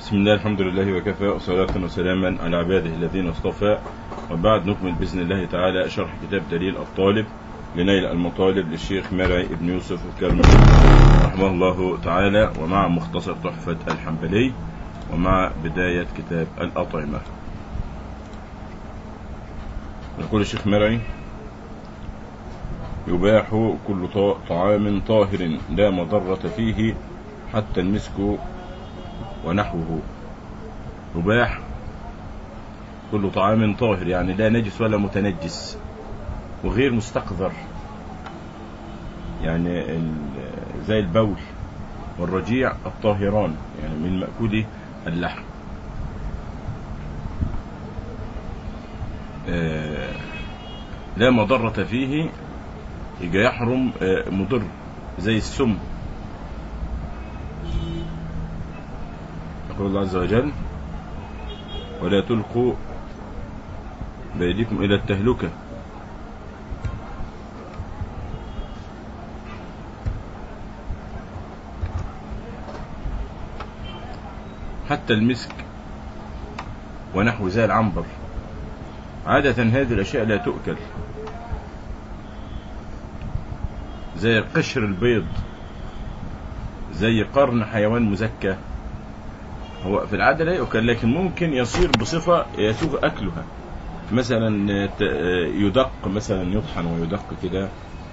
بسم الله الحمد لله وكفى وصلاة وسلاما على عباده الذين اصطفى وبعد نكمل بإذن الله تعالى شرح كتاب دليل الطالب لنيل المطالب للشيخ مرعي بن يوسف الكرمي رحمه الله تعالى ومع مختصر تحفة الحنبلي ومع بداية كتاب الأطعمة يقول الشيخ مرعي يباح كل طا- طعام طاهر لا مضرة فيه حتى المسك ونحوه يباح كل طعام طاهر يعني لا نجس ولا متنجس وغير مستقذر يعني ال- زي البول والرجيع الطاهران يعني من مأكول اللحم آه، لا مضرة فيه يجي يحرم آه، مضر زي السم يقول الله عز وجل ولا تلقوا بأيديكم إلى التهلكة حتى المسك ونحو زي العنبر عادة هذه الأشياء لا تؤكل زي قشر البيض زي قرن حيوان مزكى هو في العادة لا يؤكل لكن ممكن يصير بصفة يسوغ أكلها مثلا ت- يدق مثلا يطحن ويدق كده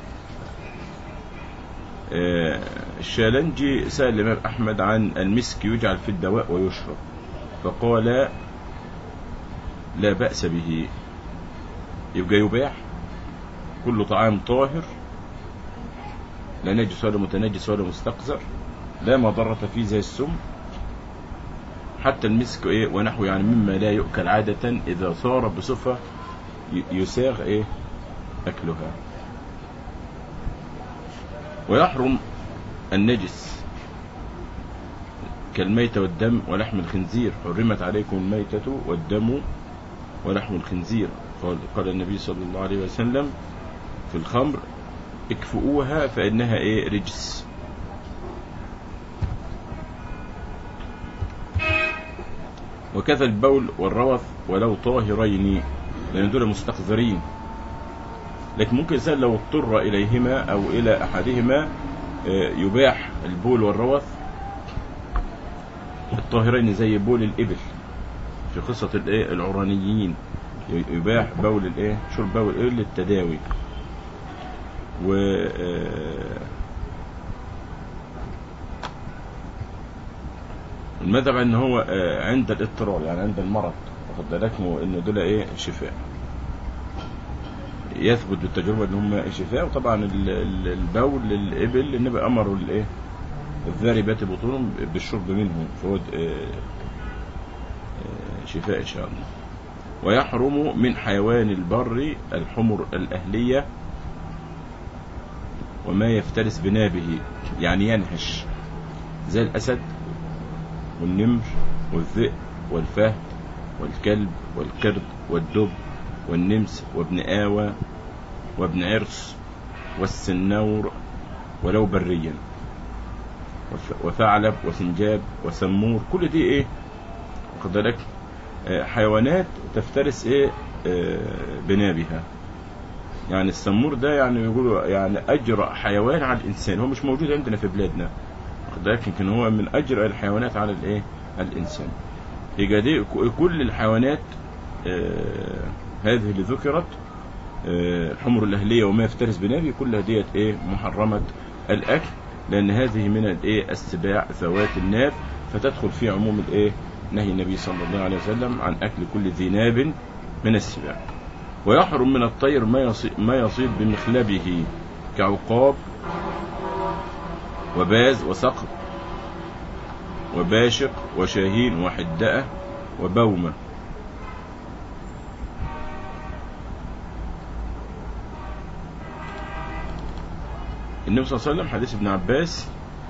آه، الشالنجي سأل الإمام أحمد عن المسك يجعل في الدواء ويشرب فقال لا بأس به يبقى يباح كل طعام طاهر لا نجس ولا متنجس ولا مستقذر لا مضرة فيه زي السم حتى المسك ايه ونحو يعني مما لا يؤكل عادة إذا صار بصفة ي- يساغ ايه أكلها ويحرم النجس كالميتة والدم ولحم الخنزير حرمت عليكم الميتة والدم ولحم الخنزير قال, قال النبي صلى الله عليه وسلم في الخمر اكفؤوها فإنها ايه رجس وكذا البول والروث ولو طاهرين لأن دول مستقذرين لكن ممكن الإنسان لو اضطر إليهما أو إلى أحدهما آه، يباح البول والروث الطاهرين زي بول الإبل في قصة الإيه العرانيين ي- يباح بول الإيه شرب بول الإبل للتداوي و آه، المذهب ان هو آه، عند الاضطرار يعني عند المرض واخد بالك مو- ان دول ايه شفاء يثبت بالتجربه ان هم شفاء وطبعا ال- ال- البول للابل النبي امروا الايه الذاربات بطونهم بالشرب منه فهو د- آه، آه، شفاء ان شاء الله ويحرم من حيوان البر الحمر الاهليه وما يفترس بنابه يعني ينهش زي الاسد والنمر والذئب والفهد والكلب والقرد والدب والنمس وابن آوى وابن عرس والسنور ولو بريا وف- وثعلب وسنجاب وسمور كل دي ايه واخد بالك آه، حيوانات تفترس ايه آه، بنابها يعني السمور ده يعني يقولوا يعني اجرأ حيوان على الانسان هو مش موجود عندنا في بلادنا واخد بالك يمكن هو من اجرأ الحيوانات على الايه على الانسان يبقى دي ك- كل الحيوانات آه هذه اللي ذكرت آه الحمر الاهليه وما يفترس بنابي كلها ديت ايه محرمه الاكل لان هذه من الايه السباع ذوات الناب فتدخل في عموم الايه نهي النبي صلى الله عليه وسلم عن اكل كل ذي ناب من السباع ويحرم من الطير ما يصيد, ما يصيد بمخلبه كعقاب وباز وصقر وباشق وشاهين وحدأة وبومة النبي صلى الله عليه وسلم حديث ابن عباس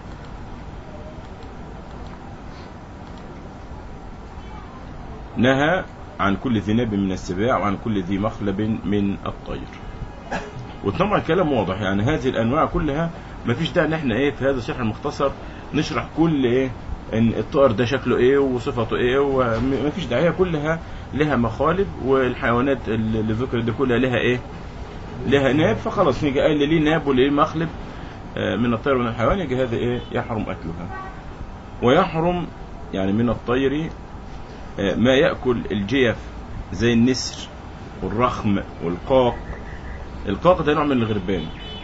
نهى عن كل ذي ناب من السباع وعن كل ذي مخلب من الطير وطبعا كلام واضح يعني هذه الانواع كلها ما فيش داعي ان احنا ايه في هذا الشرح المختصر نشرح كل ايه ان الطائر ده شكله ايه وصفته ايه ومفيش داعيه كلها لها مخالب والحيوانات اللي ذكرت دي كلها لها ايه لها ناب فخلاص نيجي قال ليه ناب وليه مخلب آه، من الطير ومن الحيوان يجي هذا ايه يحرم اكلها ويحرم يعني من الطير آه، ما ياكل الجيف زي النسر والرخم والقاق القاق ده نوع من الغربان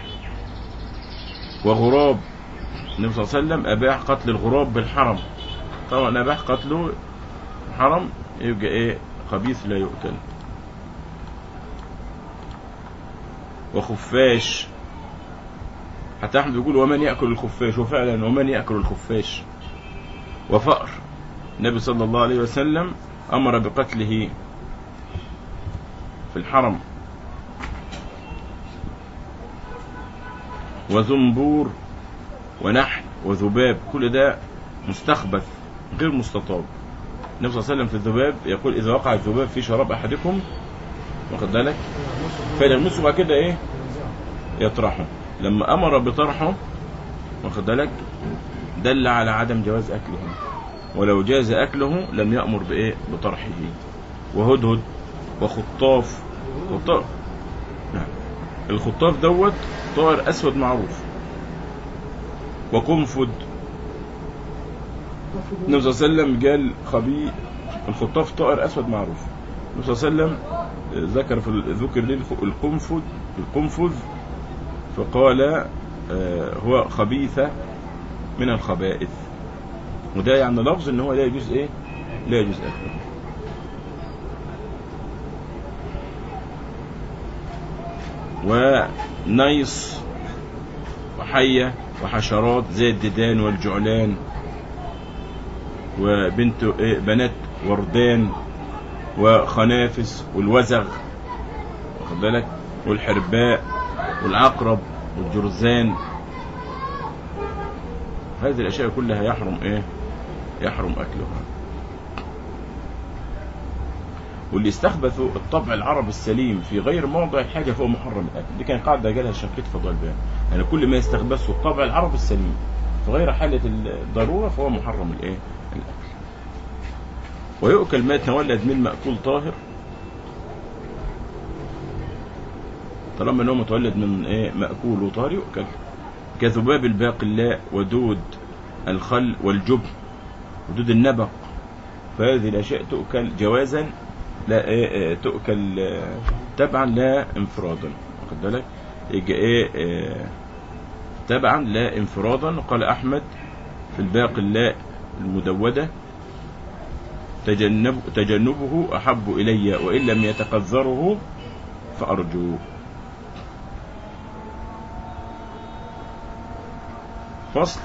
وغراب النبي صلى الله عليه وسلم اباح قتل الغراب بالحرم طبعا اباح قتله حرم يبقى ايه خبيث لا يؤكل وخفاش حتى احمد بيقول ومن ياكل الخفاش وفعلا ومن ياكل الخفاش وفأر النبي صلى الله عليه وسلم امر بقتله في الحرم وزنبور ونحل وذباب كل ده مستخبث غير مستطاب النبي صلى الله عليه وسلم في الذباب يقول اذا وقع الذباب في شراب احدكم واخد بالك فيلمسه بعد كده ايه يطرحه لما امر بطرحه واخد بالك دل على عدم جواز اكله ولو جاز اكله لم يامر بايه بطرحه وهدهد وخطاف خطاف نعم الخطاف دوت طائر اسود معروف وقنفذ النبي صلى الله عليه وسلم قال خبيث الخطاف طائر اسود معروف النبي صلى الله عليه وسلم ذكر في ذكر ليه القنفذ القنفذ فقال آه، هو خبيثة من الخبائث وده يعني لفظ ان هو لا يجوز ايه لا يجوز اكله ونيص وحية وحشرات زي الديدان والجعلان وبنت إيه بنات وردان وخنافس والوزغ واخد بالك والحرباء والعقرب والجرذان هذه الاشياء كلها يحرم ايه يحرم اكلها واللي استخبثوا الطبع العربي السليم في غير موضع الحاجه فهو محرم الاكل دي كان قاعده قالها الشنقيط فضل البيان يعني كل ما يستخبثه الطبع العربي السليم في غير حاله الضروره فهو محرم الايه الاكل ويؤكل ما يتولد من مأكول طاهر طالما انه متولد من ايه مأكول وطاهر يؤكل كذباب الباقلاء ودود الخل والجبن ودود النبق فهذه الاشياء تؤكل جوازا لا إيه إيه تؤكل آه، تبعا لا انفرادا واخد بالك يجي ايه آه، تبعا لا انفرادا قال احمد في الباقلاء المدوده تجنب تجنبه أحب إلي وإن لم يتقذره فأرجوه فصل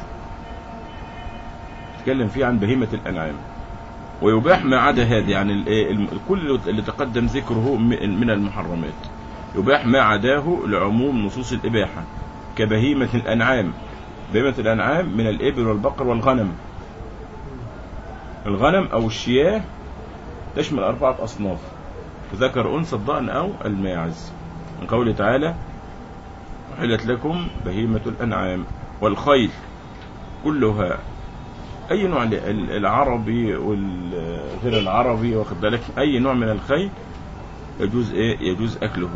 تكلم فيه عن بهيمة الأنعام ويباح ما عدا هذا يعني ال- ال- كل اللي تقدم ذكره م- من المحرمات يباح ما عداه لعموم نصوص الإباحة كبهيمة الأنعام بهيمة الأنعام من الإبل والبقر والغنم الغنم أو الشياه تشمل أربعة أصناف ذكر أنثى الضأن أو الماعز من قوله تعالى أحلت لكم بهيمة الأنعام والخيل كلها أي نوع ل- ال- العربي والغير العربي واخد بالك أي نوع من الخيل يجوز إيه يجوز أكله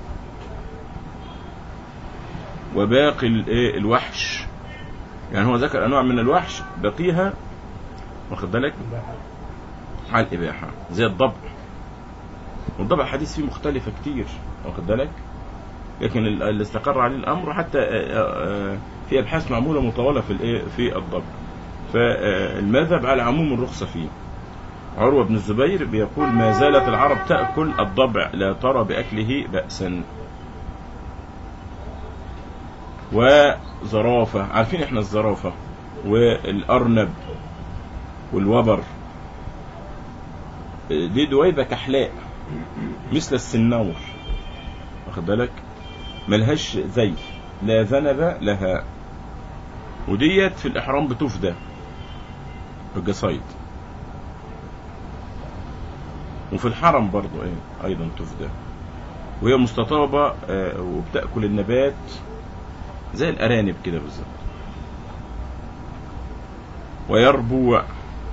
وباقي ال- إيه الوحش يعني هو ذكر أنواع من الوحش بقيها واخد بالك على الإباحة زي الضبع والضبع حديث فيه مختلفة كتير واخد بالك لكن ال- اللي استقر عليه الأمر حتى آه، آه، في أبحاث معمولة مطولة في الإيه في الضبع فالمذهب على عموم الرخصة فيه عروة بن الزبير بيقول ما زالت العرب تأكل الضبع لا ترى بأكله بأسا وزرافة عارفين احنا الزرافة والأرنب والوبر دي دويبة كحلاء مثل السنور واخد بالك ملهاش زي لا ذنب لها وديت في الإحرام بتفدى بالجصايد وفي الحرم برضو ايه ايضا تفدى وهي مستطابة آه، وبتأكل النبات زي الأرانب كده بالظبط ويربوع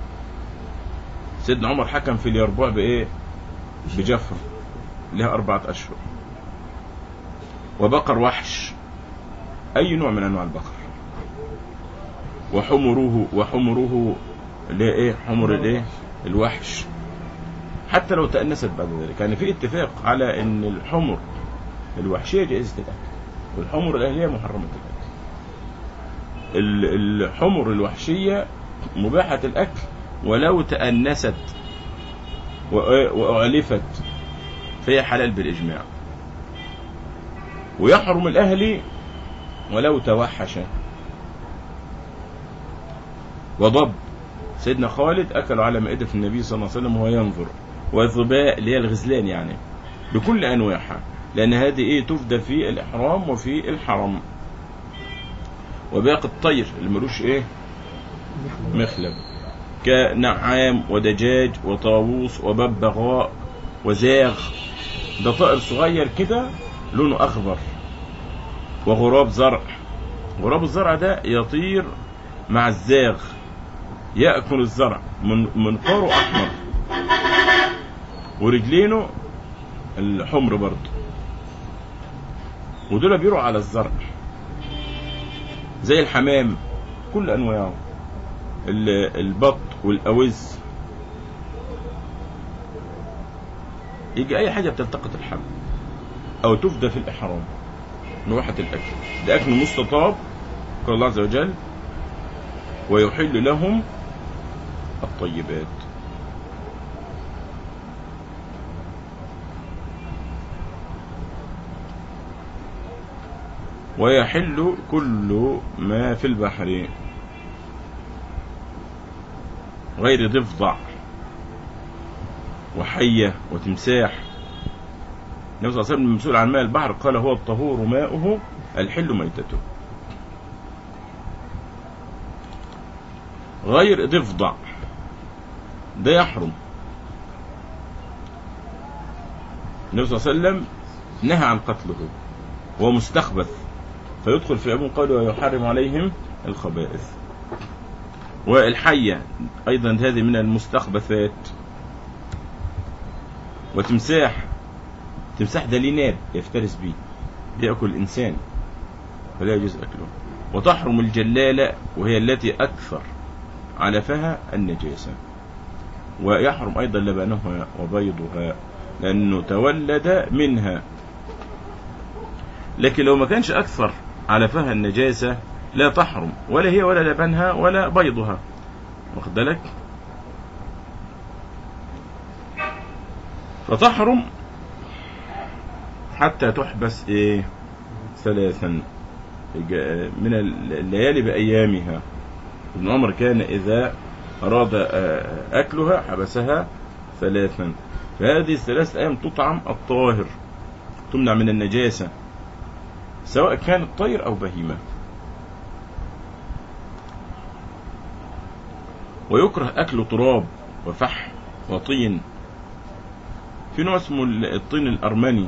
سيدنا عمر حكم في اليربوع بايه بجفر لها أربعة أشهر وبقر وحش أي نوع من أنواع البقر وحمره وحمره اللي هي ايه حمر الايه الوحش حتى لو تأنست بعد ذلك يعني في اتفاق على ان الحمر الوحشية جائزة الأكل والحمر الأهلية محرمة الأكل ال- الحمر الوحشية مباحة الأكل ولو تأنست وأ- وأعلفت فهي حلال بالإجماع ويحرم الأهلي ولو توحش وضب سيدنا خالد أكلوا على مائدة النبي صلى الله عليه وسلم وهو ينظر والظباء اللي هي الغزلان يعني بكل أنواعها لأن هذه إيه تفدى في الإحرام وفي الحرم وباقي الطير اللي ملوش إيه مخلب كنعام ودجاج وطاووس وببغاء وزاغ ده طائر صغير كده لونه أخضر وغراب زرع غراب الزرع ده يطير مع الزاغ يأكل الزرع من منقاره أحمر ورجلينه الحمر برضه ودول بيروا على الزرع زي الحمام كل أنواعه ال- البط والأوز يجي أي حاجة بتلتقط الحمل أو تفدى في الإحرام نوحة الأكل ده أكل مستطاب قال الله عز وجل ويحل لهم الطيبات ويحل كل ما في البحر غير ضفدع وحية وتمساح النبي صلى الله عليه وسلم المسؤول عن ماء البحر قال هو الطهور ماؤه الحل ميتته غير ضفدع ده يحرم النبي صلى الله عليه وسلم نهى عن قتله هو مستخبث فيدخل في عموم قوله ويحرم عليهم الخبائث والحية أيضا هذه من المستخبثات وتمساح تمساح ده ليه ناب يفترس به بيأكل الإنسان فلا يجوز أكله وتحرم الجلالة وهي التي أكثر علفها النجاسة ويحرم أيضا لبنها وبيضها لأنه تولد منها لكن لو ما كانش أكثر علفها النجاسة لا تحرم ولا هي ولا لبنها ولا بيضها واخد بالك فتحرم حتى تحبس ايه ثلاثا من الليالي بأيامها ابن عمر كان إذا أراد آه، أكلها حبسها ثلاثا فهذه الثلاث أيام تطعم الطاهر تمنع من النجاسة سواء كان طير أو بهيمة ويكره أكل تراب وفحم وطين في نوع اسمه الطين الأرمني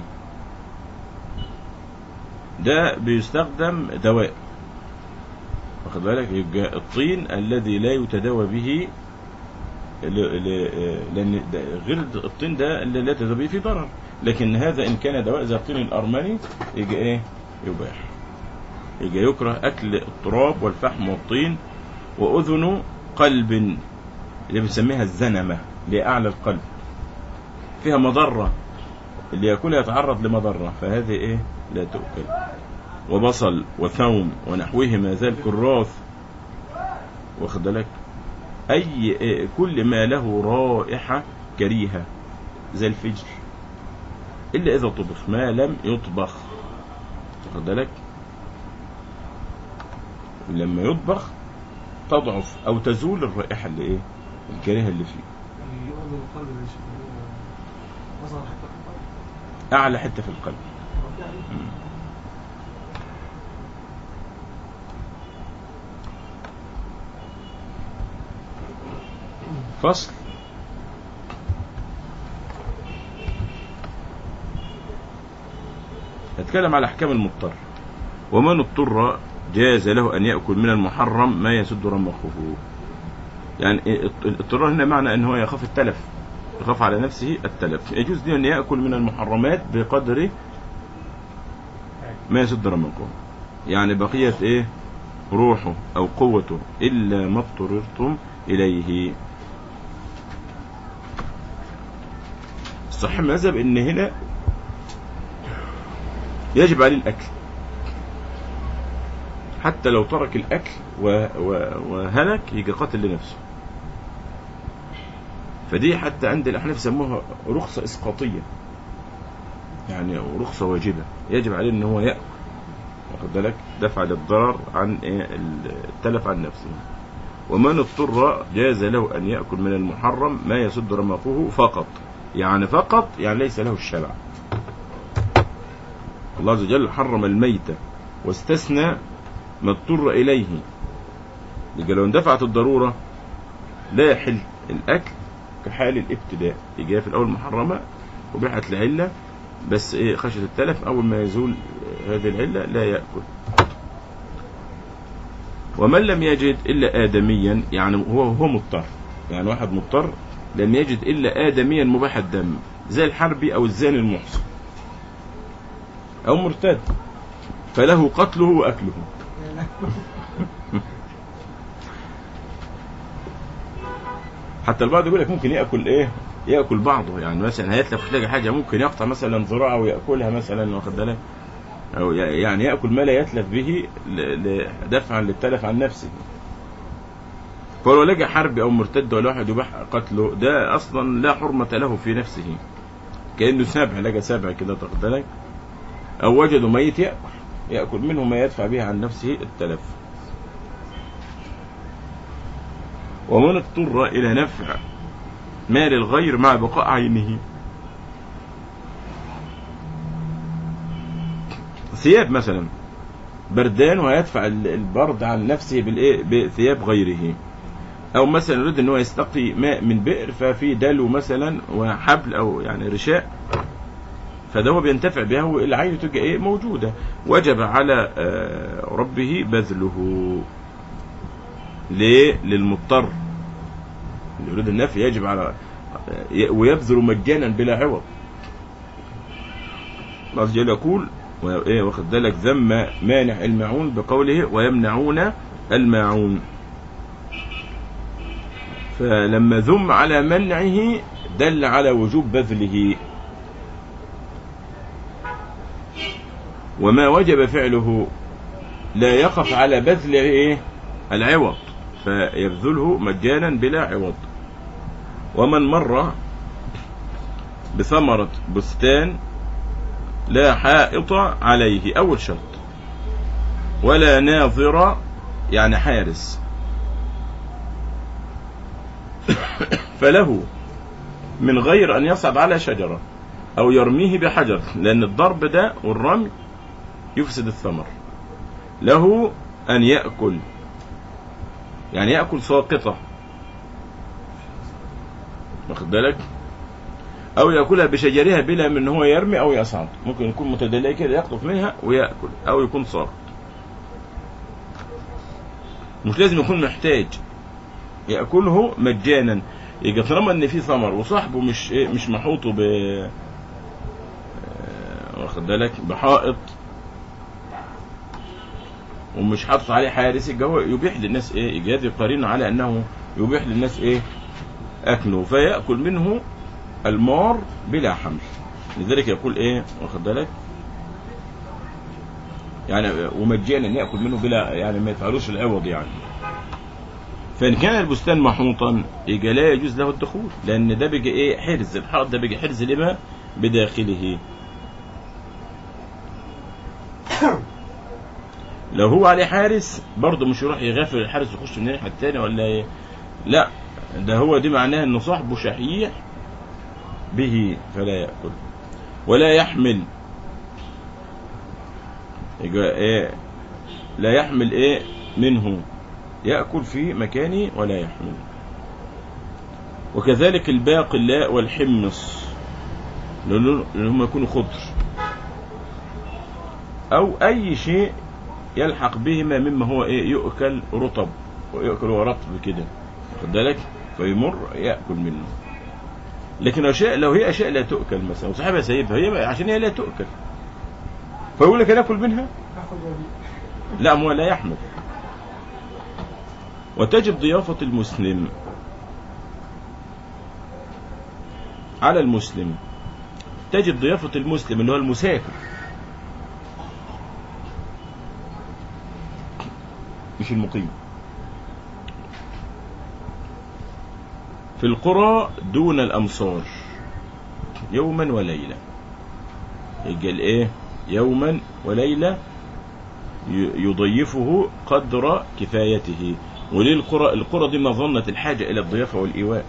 ده بيستخدم دواء واخد بالك يبقى الطين الذي لا يتداوى به ل- ل- لان ده غير الطين ده اللي لا يتداوى به فيه ضرر لكن هذا ان كان دواء زي الطين الارمني يجي ايه يباح يجي يكره اكل التراب والفحم والطين واذن قلب اللي بنسميها الزنمه اللي هي اعلى القلب فيها مضره اللي ياكلها يتعرض لمضره فهذه ايه لا تؤكل وبصل وثوم ونحوهما ذا الكراث واخد بالك اي إيه، كل ما له رائحه كريهه زي الفجر الا اذا طبخ ما لم يطبخ واخد بالك لما يطبخ تضعف او تزول الرائحه اللي ايه الكريهه اللي فيه يؤذن القلب يا شيخ وصل حتى في القلب اعلى حته في القلب فصل نتكلم على احكام المضطر ومن اضطر جاز له ان ياكل من المحرم ما يسد رمقه يعني إيه اضط- الاضطرار هنا معنى ان هو يخاف التلف يخاف على نفسه التلف يجوز له ان ياكل من المحرمات بقدر ما يسد رمقه يعني بقية ايه روحه او قوته الا ما اضطررتم اليه الصحيح المذهب ان هنا يجب عليه الاكل حتى لو ترك الاكل و... و... وهلك يجي قاتل لنفسه فدي حتى عند الاحناف يسموها رخصه اسقاطيه يعني رخصه واجبه يجب عليه ان هو ياكل واخد بالك دفع للضرر عن إيه التلف عن نفسه ومن اضطر جاز له ان ياكل من المحرم ما يسد رمقه فقط يعني فقط يعني ليس له الشبع الله عز وجل حرم الميتة واستثنى ما اضطر إليه يبقى لو اندفعت الضرورة لا يحل الأكل كحال الابتداء يجي في الأول محرمة وبيعت العلة بس إيه خشية التلف أول ما يزول هذه العلة لا يأكل ومن لم يجد إلا آدميا يعني هو هو مضطر يعني واحد مضطر لم يجد إلا آدميا مباح الدم زي الحربي أو الزاني المحصن أو مرتد فله قتله وأكله حتى البعض يقول لك ممكن ياكل ايه ياكل بعضه يعني مثلا هيتلف تلاقي حاجه ممكن يقطع مثلا ذراعه وياكلها مثلا واخد بالك او ي- يعني ياكل ما لا يتلف به ل- ل- دفعا للتلف عن نفسه فلو لقى حربي او مرتد ولا واحد يباح قتله ده اصلا لا حرمه له في نفسه كانه سابع لقى سابع كده تاخد بالك او وجدوا ميت ياكل ياكل منه ما يدفع به عن نفسه التلف ومن اضطر إلى نفع مال الغير مع بقاء عينه ثياب مثلا بردان ويدفع ال- البرد عن نفسه بالايه بثياب غيره او مثلا يريد ان هو يستقي ماء من بئر ففي دلو مثلا وحبل او يعني رشاء فده هو بينتفع بها والعين تبقى ايه موجوده وجب على آه، ربه بذله ليه للمضطر اللي يريد النفي يجب على ويبذل مجانا بلا عوض الله عز وجل يقول وايه واخد بالك ذم مانع الماعون بقوله ويمنعون الماعون فلما ذم على منعه دل على وجوب بذله وما وجب فعله لا يقف على بذل ايه العوض فيبذله مجانا بلا عوض ومن مر بثمرة بستان لا حائط عليه أول شرط ولا ناظر يعني حارس فله من غير أن يصعد على شجرة أو يرميه بحجر لأن الضرب ده والرمي يفسد الثمر له أن يأكل يعني يأكل ساقطة واخد بالك أو يأكلها بشجرها بلا من هو يرمي أو يصعد ممكن يكون متدلي كده يقطف منها ويأكل أو يكون ساقط مش لازم يكون محتاج يأكله مجانا يبقى طالما ان في ثمر وصاحبه مش إيه مش محوطه ب آه، واخد بالك بحائط ومش حاطط عليه حارس يبقى هو يبيح للناس ايه يبقى هذه قرينه على انه يبيح للناس ايه اكله فياكل منه المار بلا حمل لذلك يقول ايه واخد بالك يعني ومجانا ياكل منه بلا يعني ما يدفعلوش العوض يعني فان كان البستان محوطا يبقى لا يجوز له الدخول لان ده بيجي ايه حرز الحائط ده بيجي حرز لما بداخله لو هو عليه حارس برضه مش يروح يغفل الحارس يخش من الناحيه الثانيه ولا ايه لا ده هو دي معناه انه صاحبه شحيح به فلا ياكل ولا يحمل يبقى ايه لا يحمل ايه منه ياكل في مكانه ولا يحمل وكذلك الباقلاء والحمص لأنه- لانهم يكونوا خضر او اي شيء يلحق بهما مما هو ايه يؤكل رطب ويؤكل هو رطب كده خد بالك فيمر ياكل منه لكن اشياء لو هي اشياء لا تؤكل مثلا وصاحبها سايبها هي عشان هي لا تؤكل فيقول لك انا اكل منها اخذ وبيع لا هو لا يحمل وتجب ضيافة المسلم على المسلم تجب ضيافة المسلم اللي هو المسافر مش المقيم في القرى دون الأمصار يوما وليلة يجي الايه يوما وليلة ي- يضيفه قدر كفايته وليه القرى القرى دي مظنة الحاجة إلى الضيافة والإيواء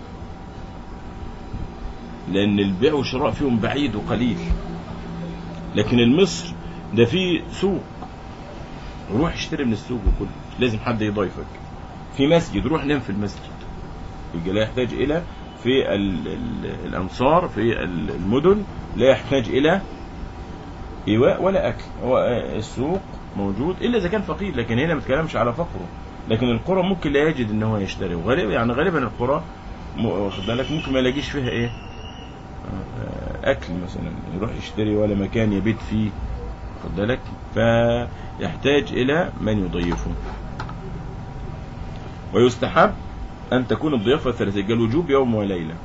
لأن البيع والشراء فيهم بعيد وقليل لكن المصر ده فيه سوق روح اشتري من السوق وكل لازم حد يضيفك في مسجد روح نام في المسجد يبقى لا يحتاج إلى في ال ال الأمصار في ال- المدن لا يحتاج إلى إيواء ولا أكل هو آه، السوق موجود إلا إذا كان فقير لكن هنا ما بتكلمش على فقره لكن القرى ممكن لا يجد ان هو يشتري وغالبا يعني غالبا القرى م- واخد بالك ممكن ما يلاقيش فيها ايه آه، اكل مثلا يروح يشتري ولا مكان يبيت فيه واخد بالك فيحتاج الى من يضيفه ويستحب ان تكون الضيافه ثلاثه يبقى الوجوب يوم وليله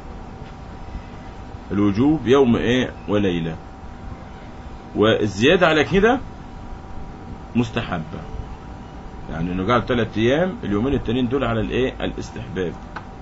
الوجوب يوم ايه وليله والزياده على كده مستحبه يعني انه قعد ثلاث ايام اليومين التانيين دول على الايه الاستحباب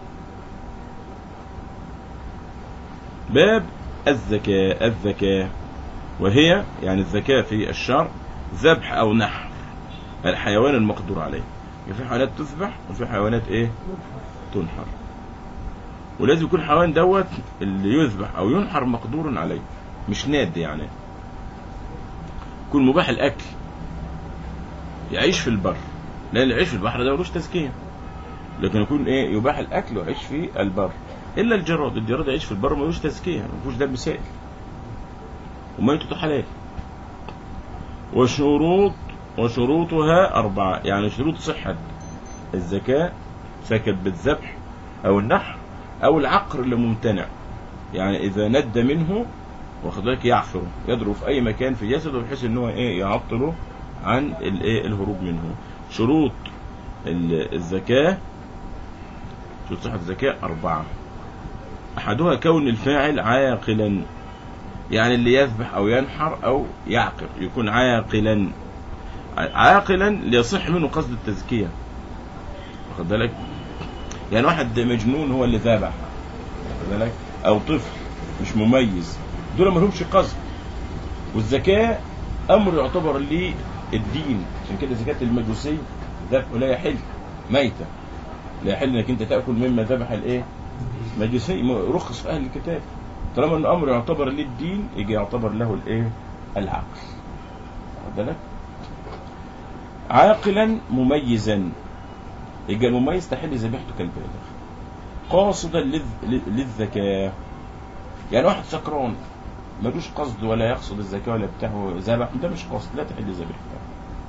باب الزكاة الزكاة وهي يعني الزكاة في الشرع ذبح او نحر الحيوان المقدور عليه يعني في حيوانات تذبح وفي حيوانات ايه تنحر ولازم يكون الحيوان دوت اللي يذبح او ينحر مقدور عليه مش ناد يعني يكون مباح الاكل يعيش في البر لان اللي يعيش في البحر ده ملوش تزكيه لكن يكون ايه يباح الاكل ويعيش في البر الا الجراد الجراد يعيش في البر ملوش تزكيه ما فيهوش دم سائل وميتته حلال وشروط وشروطها أربعة يعني شروط صحة الزكاة سكت بالذبح أو النحر أو العقر اللي ممتنع يعني إذا ند منه واخد بالك يعثره يضرب في أي مكان في جسده بحيث إن هو إيه يعطله عن الإيه الهروب منه شروط ال- الزكاة شروط صحة الزكاة أربعة أحدها كون الفاعل عاقلا يعني اللي يذبح أو ينحر أو يعقر يكون عاقلا عاقلا ليصح منه قصد التزكية واخد بالك يعني واحد مجنون هو اللي ذبح واخد بالك أو طفل مش مميز دول ما لهمش قصد والزكاة أمر يعتبر للدين عشان كده زكاة المجوسي ذبحه لا يحل ميتة لا يحل انك انت تاكل مما ذبح الايه مجوسي م- رخص في اهل الكتاب طالما ان الامر يعتبر للدين يجي يعتبر له الايه العقل واخد بالك عاقلا مميزا يبقى المميز تحل ذبيحته كالبالغ قاصدا للذ- لل- للذكاء يعني واحد سكران ملوش قصد ولا يقصد الزكاة ولا بتاعه ذبح ده مش قصد لا تحل ذبيحته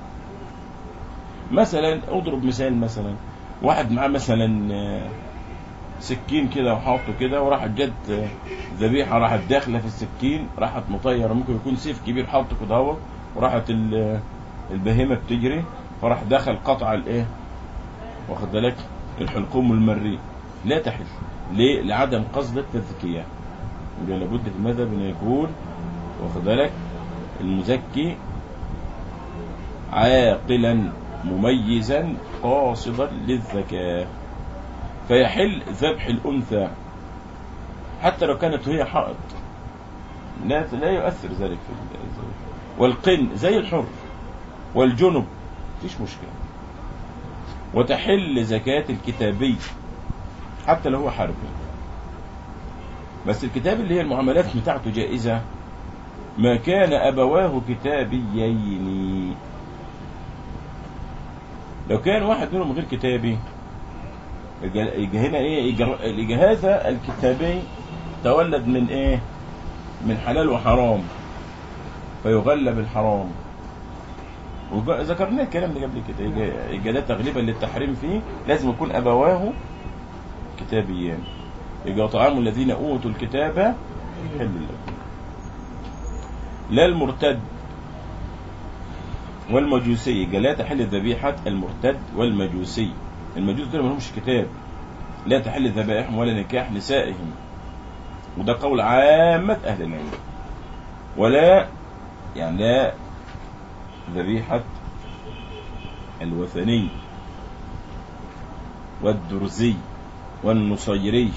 مثلا اضرب مثال مثلا واحد معاه مثلا آه، سكين كده وحاطه كده وراحت جت آه، ذبيحه راحت داخله في السكين راحت مطيره ممكن يكون سيف كبير حاطه كده اهو وراحت ال- آه، البهيمه بتجري فراح دخل قطع الايه واخد بالك الحلقوم والمريء لا تحل ليه لعدم قصد التزكيه يبقى لابد في المذهب ان يكون واخد بالك المزكي عاقلا مميزا قاصدا للذكاء فيحل ذبح الأنثى حتى لو كانت هي حائض لا لا يؤثر ذلك في ال- والقن زي الحر والجنب مفيش مشكلة وتحل زكاة الكتابي حتى لو هو حربي بس الكتاب اللي هي المعاملات بتاعته جائزة ما كان أبواه كتابيين لو كان واحد منهم غير كتابي يبقى يبقى هنا ايه يبقى يبقى هذا الكتابي تولد من ايه من حلال وحرام فيغلب الحرام وذكرنا الكلام ده قبل كده يبقى- يبقى ده تغليبا للتحريم فيه لازم يكون ابواه الكتابيان يبقى طعام الذين اوتوا الكتاب حل لكم لا المرتد والمجوسي يبقى لا تحل ذبيحة المرتد والمجوسي المجوس دول ما لهمش كتاب لا تحل ذبائحهم ولا نكاح نسائهم وده قول عامة أهل العلم ولا يعني لا ذبيحة الوثني والدرزي والنصيري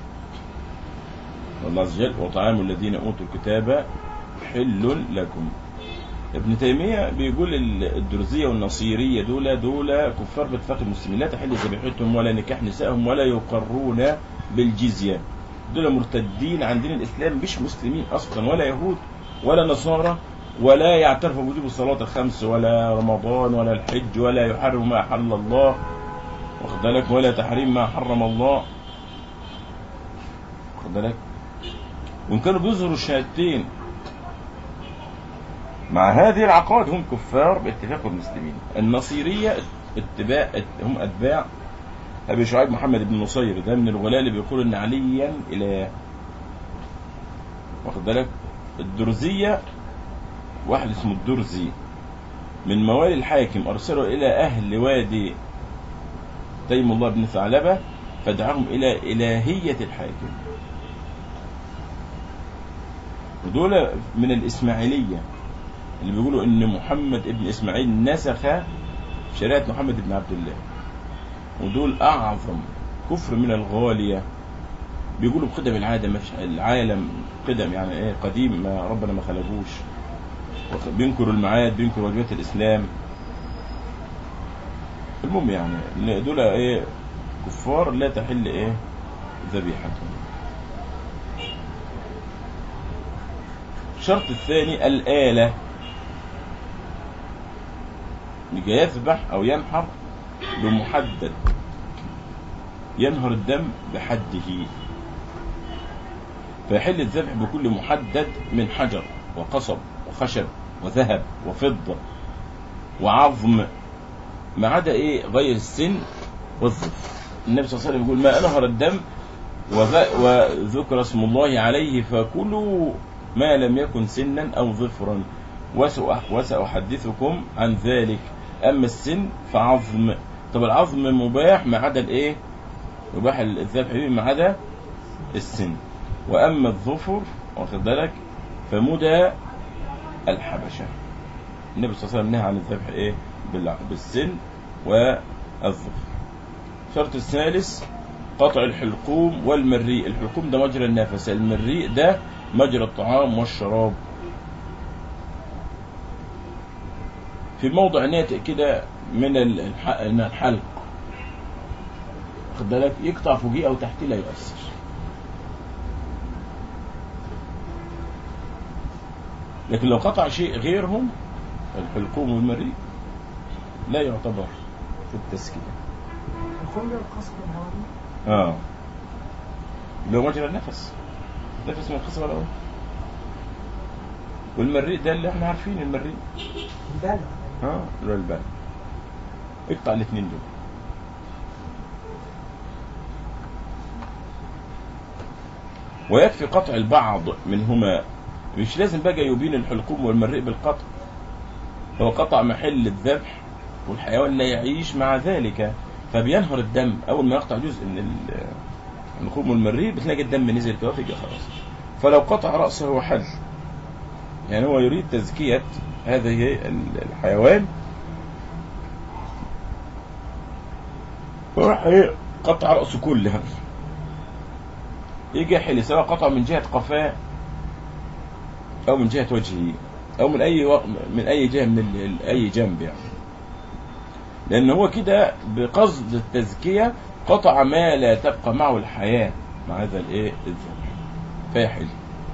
والله عز وجل وطعام الذين أوتوا الكتاب حل لكم ابن تيمية بيقول ال- الدرزية والنصيرية دول دول كفار باتفاق المسلمين لا تحل ذبيحتهم ولا نكاح نسائهم ولا يقرون بالجزية دول مرتدين عن دين الإسلام مش مسلمين أصلا ولا يهود ولا نصارى ولا يعترفوا بوجوب الصلاة الخمس ولا رمضان ولا الحج ولا يحرم ما أحل الله واخد بالك ولا تحريم ما حرم الله واخد بالك وإن كانوا بيظهروا الشهادتين مع هذه العقائد هم كفار باتفاق المسلمين النصيرية اتباع هم أتباع أبي شعيب محمد بن نصير ده من الولاء اللي بيقول إن عليا إلى واخد بالك الدرزية واحد اسمه الدرزي من موالي الحاكم أرسله إلى أهل وادي تيم الله بن ثعلبة فدعاهم إلى إلهية الحاكم ودول من الإسماعيلية اللي بيقولوا إن محمد ابن إسماعيل نسخ شريعة محمد بن عبد الله ودول أعظم كفر من الغالية بيقولوا بقدم العادة ما فيش العالم قدم يعني ايه قديم ما ربنا ما خلقوش بينكروا المعاد بينكروا واجبات الإسلام المهم يعني إن دول ايه كفار لا تحل ايه ذبيحتهم الشرط الثاني الآلة يجي يذبح أو ينحر بمحدد ينهر الدم بحده فيحل الذبح بكل محدد من حجر وقصب وخشب وذهب وفضة وعظم ما عدا ايه غير السن والظفر النبي صلى الله عليه وسلم يقول ما انهر الدم وذ- وذكر اسم الله عليه فكلوا ما لم يكن سنا او ظفرا وسأ- وسأحدثكم عن ذلك اما السن فعظم طب العظم مباح ما عدا الايه يباح الذبح به ما عدا السن واما الظفر واخد بالك فمدى الحبشه النبي صلى الله عليه وسلم نهى عن الذبح ايه بالع- بالسن والظفر الشرط الثالث قطع الحلقوم والمريء الحلقوم ده مجرى النفس المريء ده مجرى الطعام والشراب في موضع ناتئ كده من الح- من الحلق واخد بالك يقطع فوقيه او تحتيه لا يؤثر لكن لو قطع شيء غيرهم الحلقوم والمريء لا يعتبر في التسكية الخون ده القصب الهوائي اه لو مجرى النفس نفس من الخصم الاول والمريء ده اللي احنا عارفين المريء البالغ اه اللي هو البال اقطع الاثنين دول ويكفي قطع البعض منهما مش لازم بقى يبين الحلقوم والمريء بالقطع هو قطع محل الذبح والحيوان لا يعيش مع ذلك فبينهر الدم اول ما يقطع جزء من ال- الخوم والمريء بتلاقي الدم نزل كده فيجي خلاص فلو قطع راسه هو حل يعني هو يريد تزكية هذه ال- الحيوان فراح ايه قطع رأسه كلها يجي يحل سواء قطع من جهة قفاه أو من جهة وجهه أو من أي و... من أي جهة من ال... ال- أي جنب يعني لأن هو كده بقصد التزكية قطع ما لا تبقى معه الحياة مع هذا الإيه الذبح فيحل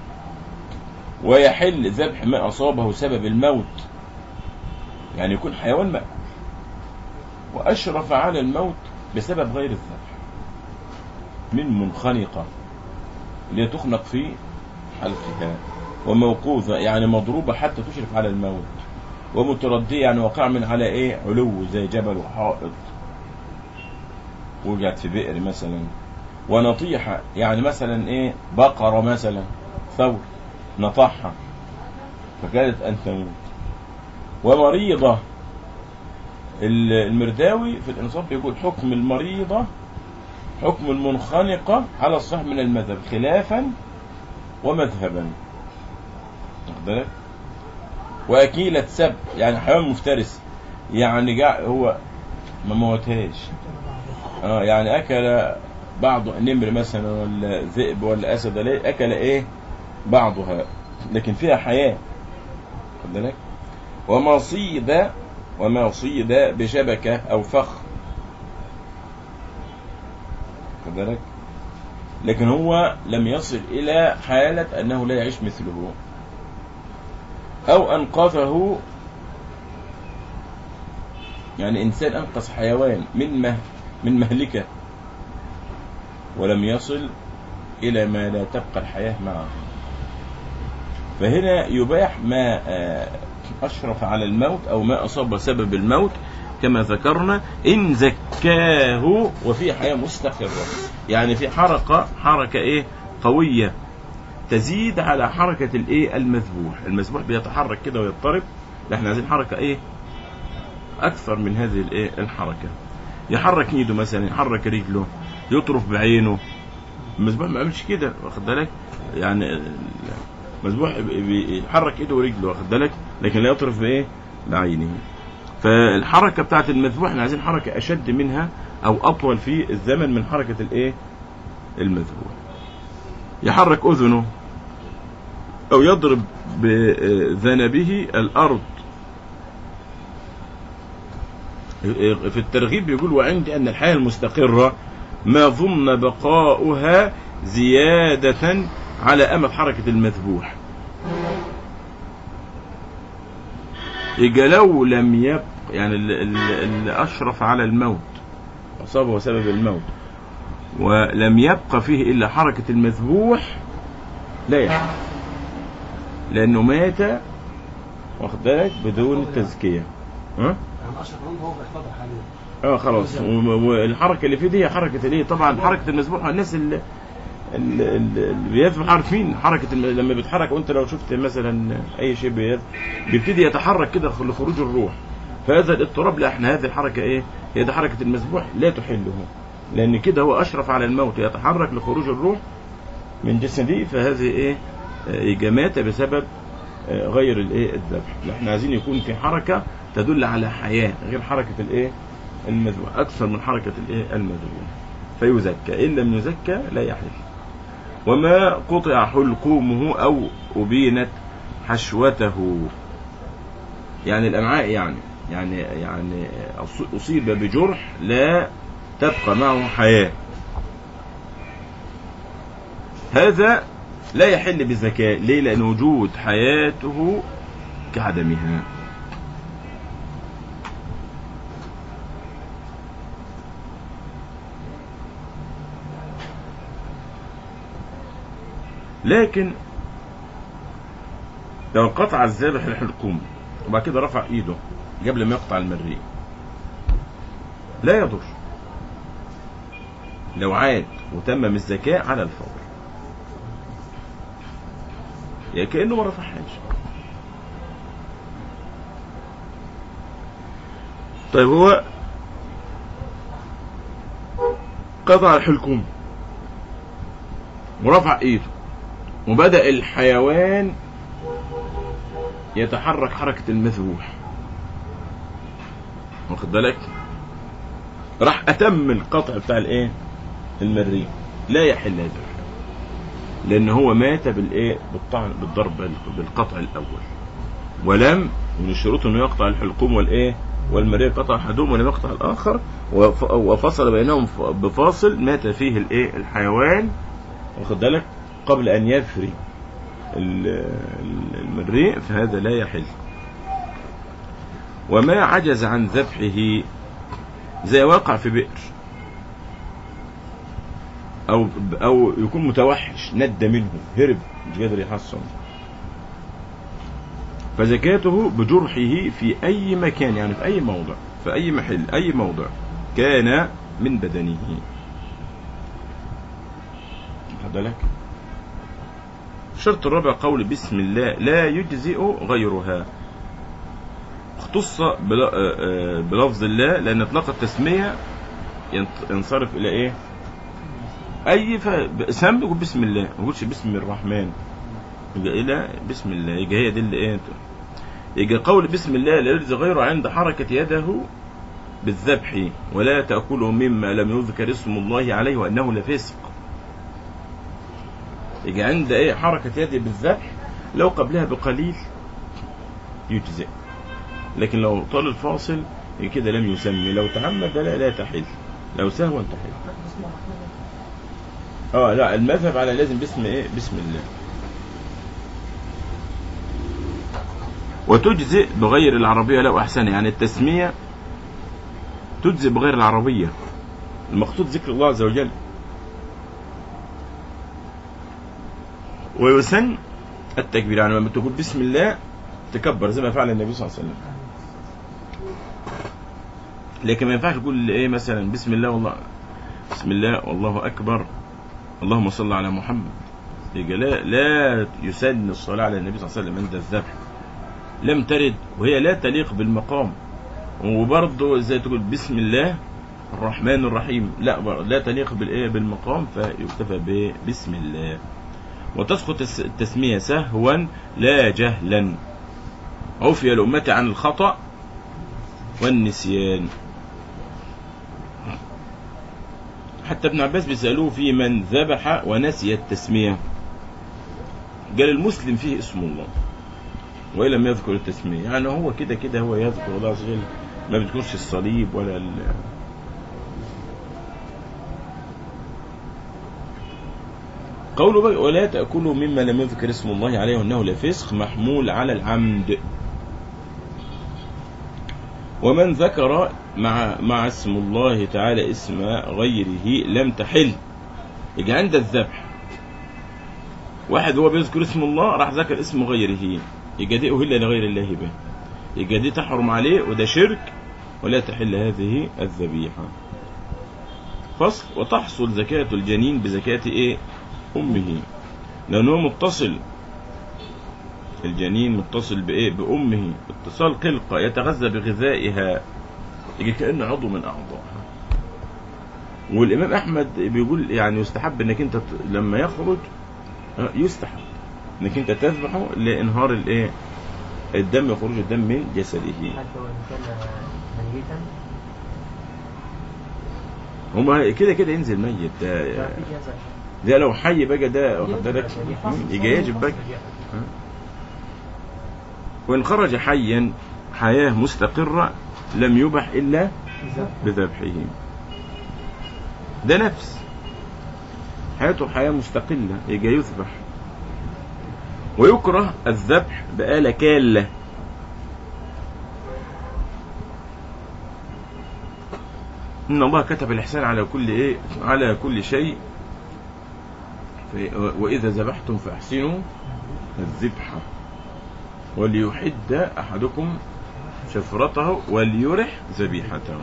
ويحل ذبح ما أصابه سبب الموت يعني يكون حيوان مأكول وأشرف على الموت بسبب غير الذبح من منخنقة اللي هي تخنق في حلقها وموقوذة يعني مضروبة حتى تشرف على الموت ومتردية يعني وقع من على ايه علو زي جبل وحائط وقعت في بئر مثلا ونطيحة يعني مثلا ايه بقرة مثلا ثور نطحها فكانت ان تموت ومريضة ال- المرداوي في الانصاف بيقول حكم المريضة حكم المنخنقة على الصح من المذهب خلافا ومذهبا واخد بالك وأكيلة سب يعني حيوان مفترس يعني جع هو ما موتهاش اه يعني أكل بعض نمر مثلا ولا ذئب ولا أسد ولا إيه، أكل إيه بعضها لكن فيها حياة خد بالك وما صيد وما صيد بشبكة أو فخ خد بالك لكن هو لم يصل إلى حالة أنه لا يعيش مثله أو أنقذه يعني إنسان أنقذ حيوان من مه من مهلكة ولم يصل إلى ما لا تبقى الحياة معه فهنا يباح ما آه، أشرف على الموت أو ما أصاب سبب الموت كما ذكرنا إن زكاه وفي حياة مستقرة يعني في حركة حركة إيه قوية تزيد على حركة الإيه المذبوح المذبوح بيتحرك كده ويضطرب لا احنا عايزين حركة إيه أكثر من هذه الإيه الحركة يحرك ايده مثلا يحرك رجله يطرف بعينه المذبوح ما عملش كده واخد بالك يعني المذبوح بيحرك ايده ورجله واخد بالك لكن لا يطرف بايه بعينه فالحركه بتاعت المذبوح احنا عايزين حركه اشد منها او اطول في الزمن من حركه الايه المذبوح يحرك اذنه او يضرب بذنبه الارض في الترغيب بيقول وعندي أن الحياة المستقرة ما ظن بقاؤها زيادة على أمد حركة المذبوح يبقى لو لم يبق يعني اللي, اللي أشرف على الموت أصابه سبب الموت ولم يبق فيه إلا حركة المذبوح لا يحل لأنه مات واخد بالك بدون تزكية ها؟ يعني اشرف منه هو بيحفظها حاليا اه خلاص و- والحركه اللي فيه دي هي حركه الايه طبعا حركه المذبوح الناس اللي اللي اللي بيذبح عارفين حركه الم... لما بيتحرك وانت لو شفت مثلا اي شيء بيذ... بيبتدي يتحرك كده لخروج الروح فهذا الاضطراب لا احنا هذه الحركه ايه هي دي حركه المذبوح لا تحله لان كده هو اشرف على الموت يتحرك لخروج الروح من جسده فهذه ايه آه، جمات بسبب آه، غير الايه الذبح احنا عايزين يكون في حركه تدل على حياه غير حركه الايه المذبوح اكثر من حركه الايه المذبوح فيزكى ان لم يزكى لا يحل وما قطع حلقومه او ابينت حشوته يعني الامعاء يعني يعني يعني أص- اصيب بجرح لا تبقى معه حياه هذا لا يحل بالزكاه ليه لان وجود حياته كعدمها لكن لو قطع الذابح الحلقوم وبعد كده رفع ايده قبل ما يقطع المريء لا يضر لو عاد وتمم الزكاة على الفور يعني كأنه ما رفعهاش طيب هو قطع الحلقوم ورفع ايده وبدأ الحيوان يتحرك حركة المذبوح واخد بالك راح أتم القطع بتاع الايه المري لا يحل هذا لأن هو مات بالايه بالطعن بالضرب بالقطع الأول ولم من الشروط انه يقطع الحلقوم والايه والمريء قطع احدهم ولم يقطع الاخر وف- وفصل بينهم ف- بفاصل مات فيه الايه الحيوان واخد بالك قبل ان يفري ال- ال- المريء فهذا لا يحل وما عجز عن ذبحه زي واقع في بئر او او يكون متوحش ند منه هرب مش قادر يحصن فزكاته بجرحه في اي مكان يعني في اي موضع في اي محل اي موضع كان من بدنه بالك الشرط الرابع قول بسم الله لا يجزئ غيرها اختص بل- آه، آه، بلفظ الله لأن إطلاق التسمية ينط- ينصرف إلى إيه؟ أي ف... سام بيقول بسم الله ما يقولش بسم الرحمن يبقى إلى بسم الله يبقى هي دي اللي إيه يبقى قول بسم الله لا يجزي غيره عند حركة يده بالذبح ولا تأكلوا مما لم يذكر اسم الله عليه وأنه لفسق يجي عند ايه حركة يدي بالذبح لو قبلها بقليل يجزئ لكن لو طال الفاصل يبقى كده لم يسمي لو تعمد لا لا تحل لو سهوا تحل بسم الرحمن اه لا المذهب على لازم باسم ايه بسم الله وتجزئ بغير العربية لو أحسن يعني التسمية تجزئ بغير العربية المقصود ذكر الله عز وجل ويسن التكبير يعني لما تقول بسم الله تكبر زي ما فعل النبي صلى الله عليه وسلم لكن ما ينفعش تقول ايه مثلا بسم الله والله بسم الله والله اكبر اللهم صل على محمد يبقى لا لا يسن الصلاه على النبي صلى الله عليه وسلم عند الذبح لم ترد وهي لا تليق بالمقام وبرضه ازاي تقول بسم الله الرحمن الرحيم لا بر- لا تليق بالايه بالمقام فيكتفى ب- بسم الله وتسقط الس- التسميه سهوا لا جهلا عفي الأمة عن الخطأ والنسيان حتى ابن عباس بيسألوه في من ذبح ونسي التسمية قال المسلم فيه اسم الله وإن لم يذكر التسمية يعني هو كده كده هو يذكر الله عز وجل ما بيذكرش الصليب ولا ال... قوله بقى ولا تأكلوا مما لم يذكر اسم الله عليه وأنه لفسق محمول على العمد ومن ذكر مع مع اسم الله تعالى اسم غيره لم تحل يجي عند الذبح واحد هو بيذكر اسم الله راح ذكر اسم غيره يبقى دي أهل لغير الله به يبقى دي تحرم عليه وده شرك ولا تحل هذه الذبيحة فصل وتحصل زكاة الجنين بزكاة ايه أمه لأنه متصل الجنين متصل بإيه بأمه اتصال قلقة يتغذى بغذائها يجي كأنه عضو من أعضائها والإمام أحمد بيقول يعني يستحب إنك أنت ت- لما يخرج آه، يستحب إنك أنت تذبحه لإنهار الإيه الدم خروج الدم من جسده حتى وإن كان ميتا هما كده كده ينزل ميت ده ففي جزاء ده لو حي بقى ده واخد بالك يجي يجب بقى وإن خرج حيا حياة مستقرة لم يبح إلا بذبحه ده نفس حياته حياة مستقلة يجي يذبح ويكره الذبح بآلة كالة إن الله كتب الإحسان على كل إيه على كل شيء في- وإذا ذبحتم فأحسنوا الذبحة وليحد أحدكم شفرته وليرح ذبيحته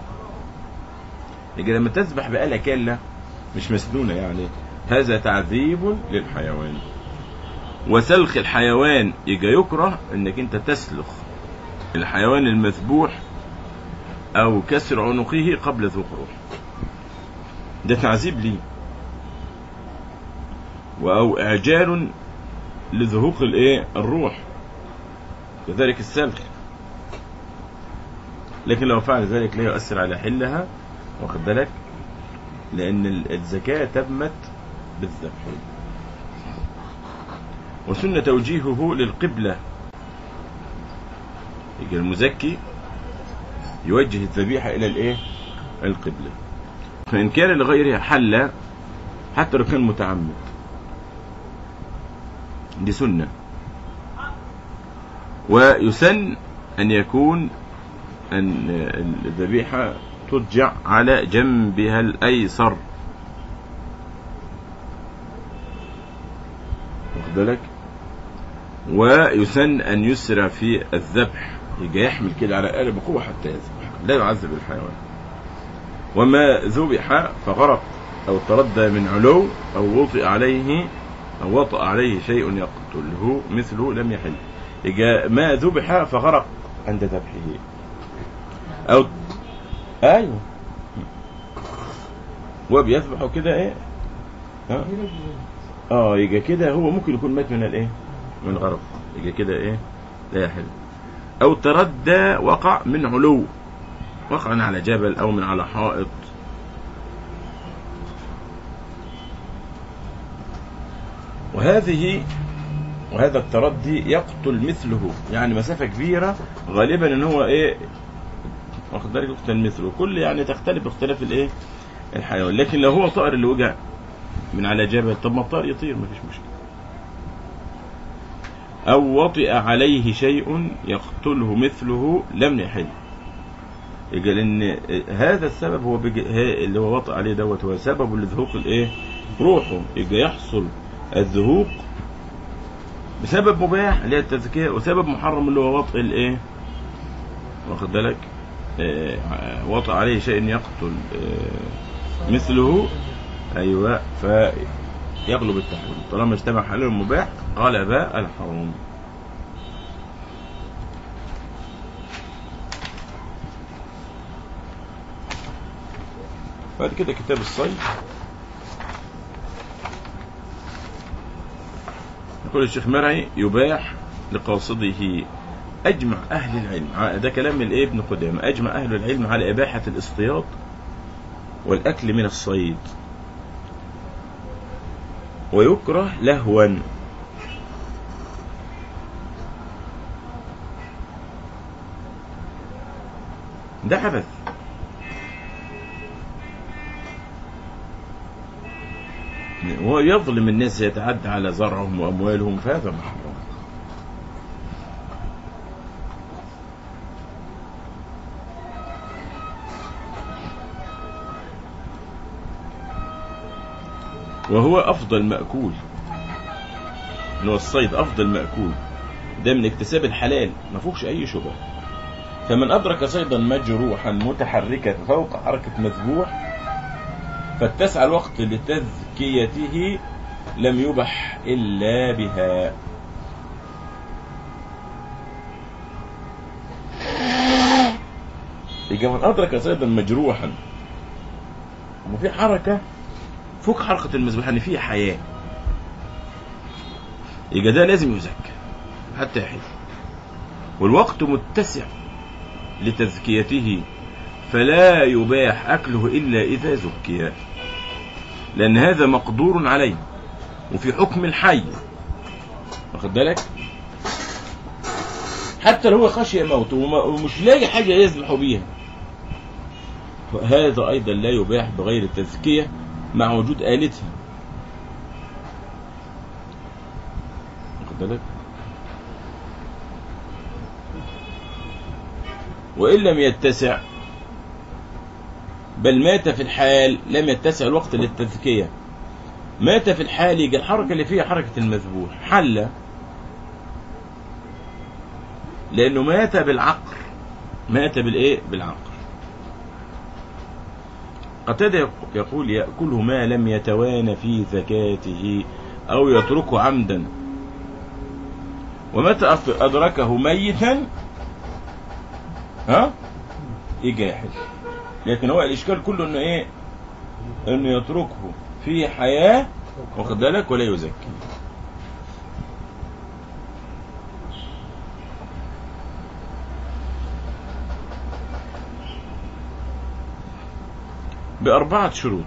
يجي لما تذبح بآلة كالة مش مسنونة يعني هذا تعذيب للحيوان وسلخ الحيوان يجي يكره انك انت تسلخ الحيوان المذبوح او كسر عنقه قبل ذكره ده تعذيب ليه او اعجال لذهوق الايه الروح كذلك السلخ لكن لو فعل ذلك لا يؤثر على حلها واخد بالك لان ال- الزكاه تمت بالذبح وسن توجيهه للقبله يجي المزكي يوجه الذبيحه الى الايه القبله فان كان لغيرها حل حتى لو كان متعمد دي سنه ويسن أن يكون أن الذبيحة ترجع على جنبها الأيسر واخد بالك ويسن أن يسرع في الذبح يجي يحمل كده على قلب بقوة حتى يذبح لا يعذب الحيوان وما ذبح فغرق أو تردى من علو أو وطئ عليه أو وطأ عليه شيء يقتله مثله لم يحل إذا ما ذبح فغرق عند ذبحه أو أيوه وبيذبح كده إيه ها؟ اه يجي كده هو ممكن يكون مات من الايه من الغرق يجي كده ايه لا يحل او تردى وقع من علو وقع من على جبل او من على حائط وهذه وهذا التردي يقتل مثله يعني مسافة كبيرة غالبا ان هو ايه واخد بالك يقتل مثله كل يعني تختلف باختلاف الايه الحيوان لكن لو هو طائر اللي وجع من على جبل طب ما الطائر يطير مفيش مشكلة أو وطئ عليه شيء يقتله مثله لم يحل يجي لأن هذا السبب هو بيجي ها- اللي هو وطئ عليه دوت هو سبب لذهوق الإيه؟ روحه يجي يحصل الذهوق بسبب مباح اللي هي التزكية وسبب محرم اللي هو وطئ الإيه؟ واخد بالك؟ آه، وطئ عليه شيء يقتل آه، مثله ايوه فيغلب التحريم طالما اجتمع حلال ومباح غلب الحرام بعد كده كتاب الصيد يقول الشيخ مرعي يباح لقاصده أجمع أهل العلم ع- ده كلام من الإيه ابن قدامة أجمع أهل العلم على إباحة الاصطياد والأكل من الصيد ويكره لهوا ده عبث هو يظلم الناس يتعدى على زرعهم وأموالهم فهذا محرم وهو أفضل مأكول اللي هو الصيد أفضل مأكول ده من اكتساب الحلال ما فيهوش أي شبهة فمن أدرك صيدا مجروحا متحركا فوق حركة مذبوح فاتسع الوقت لتزكيته لم يبح إلا بها يبقى من أدرك صيدا مجروحا وفي حركة فوق حركة المذبوح يعني فيه حياة يبقى ده لازم يزكى حتى يحل والوقت متسع لتزكيته فلا يباح أكله إلا إذا زكي لأن هذا مقدور عليه وفي حكم الحي واخد بالك حتى لو هو خشي موته وما- ومش لاقي حاجة يذبح بيها هذا أيضا لا يباح بغير التزكية مع وجود آلتها واخد بالك وإن لم يتسع بل مات في الحال لم يتسع الوقت للتزكية مات في الحال يجي الحركة اللي فيها حركة المذبوح حل لأنه مات بالعقر مات بالإيه بالعقر قتادة يقول يأكله ما لم يتوان في زكاته أو يتركه عمدا ومتى أف- أدركه ميتا ها يجي يحل لكن هو الإشكال كله إنه إيه إنه يتركه في حياة واخد بالك ولا يزكي بأربعة شروط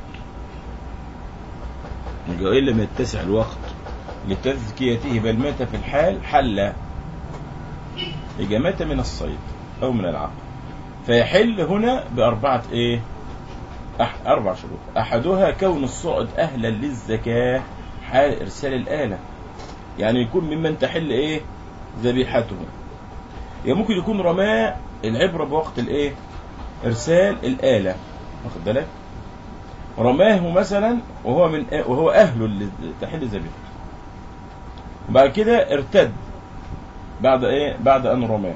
يبقى إن لم يتسع الوقت لتزكيته بل مات في الحال حل يبقى مات من الصيد أو من العقل فيحل هنا بأربعة إيه أح أربع شروط أحدها كون الصائد أهلا للزكاة حال إرسال الآلة يعني يكون ممن تحل إيه ذبيحته يعني ممكن يكون رماه العبرة بوقت الإيه إرسال الآلة واخد بالك رماه مثلا وهو من وهو أهل لتحل ذبيحته وبعد كده ارتد بعد إيه بعد أن رماه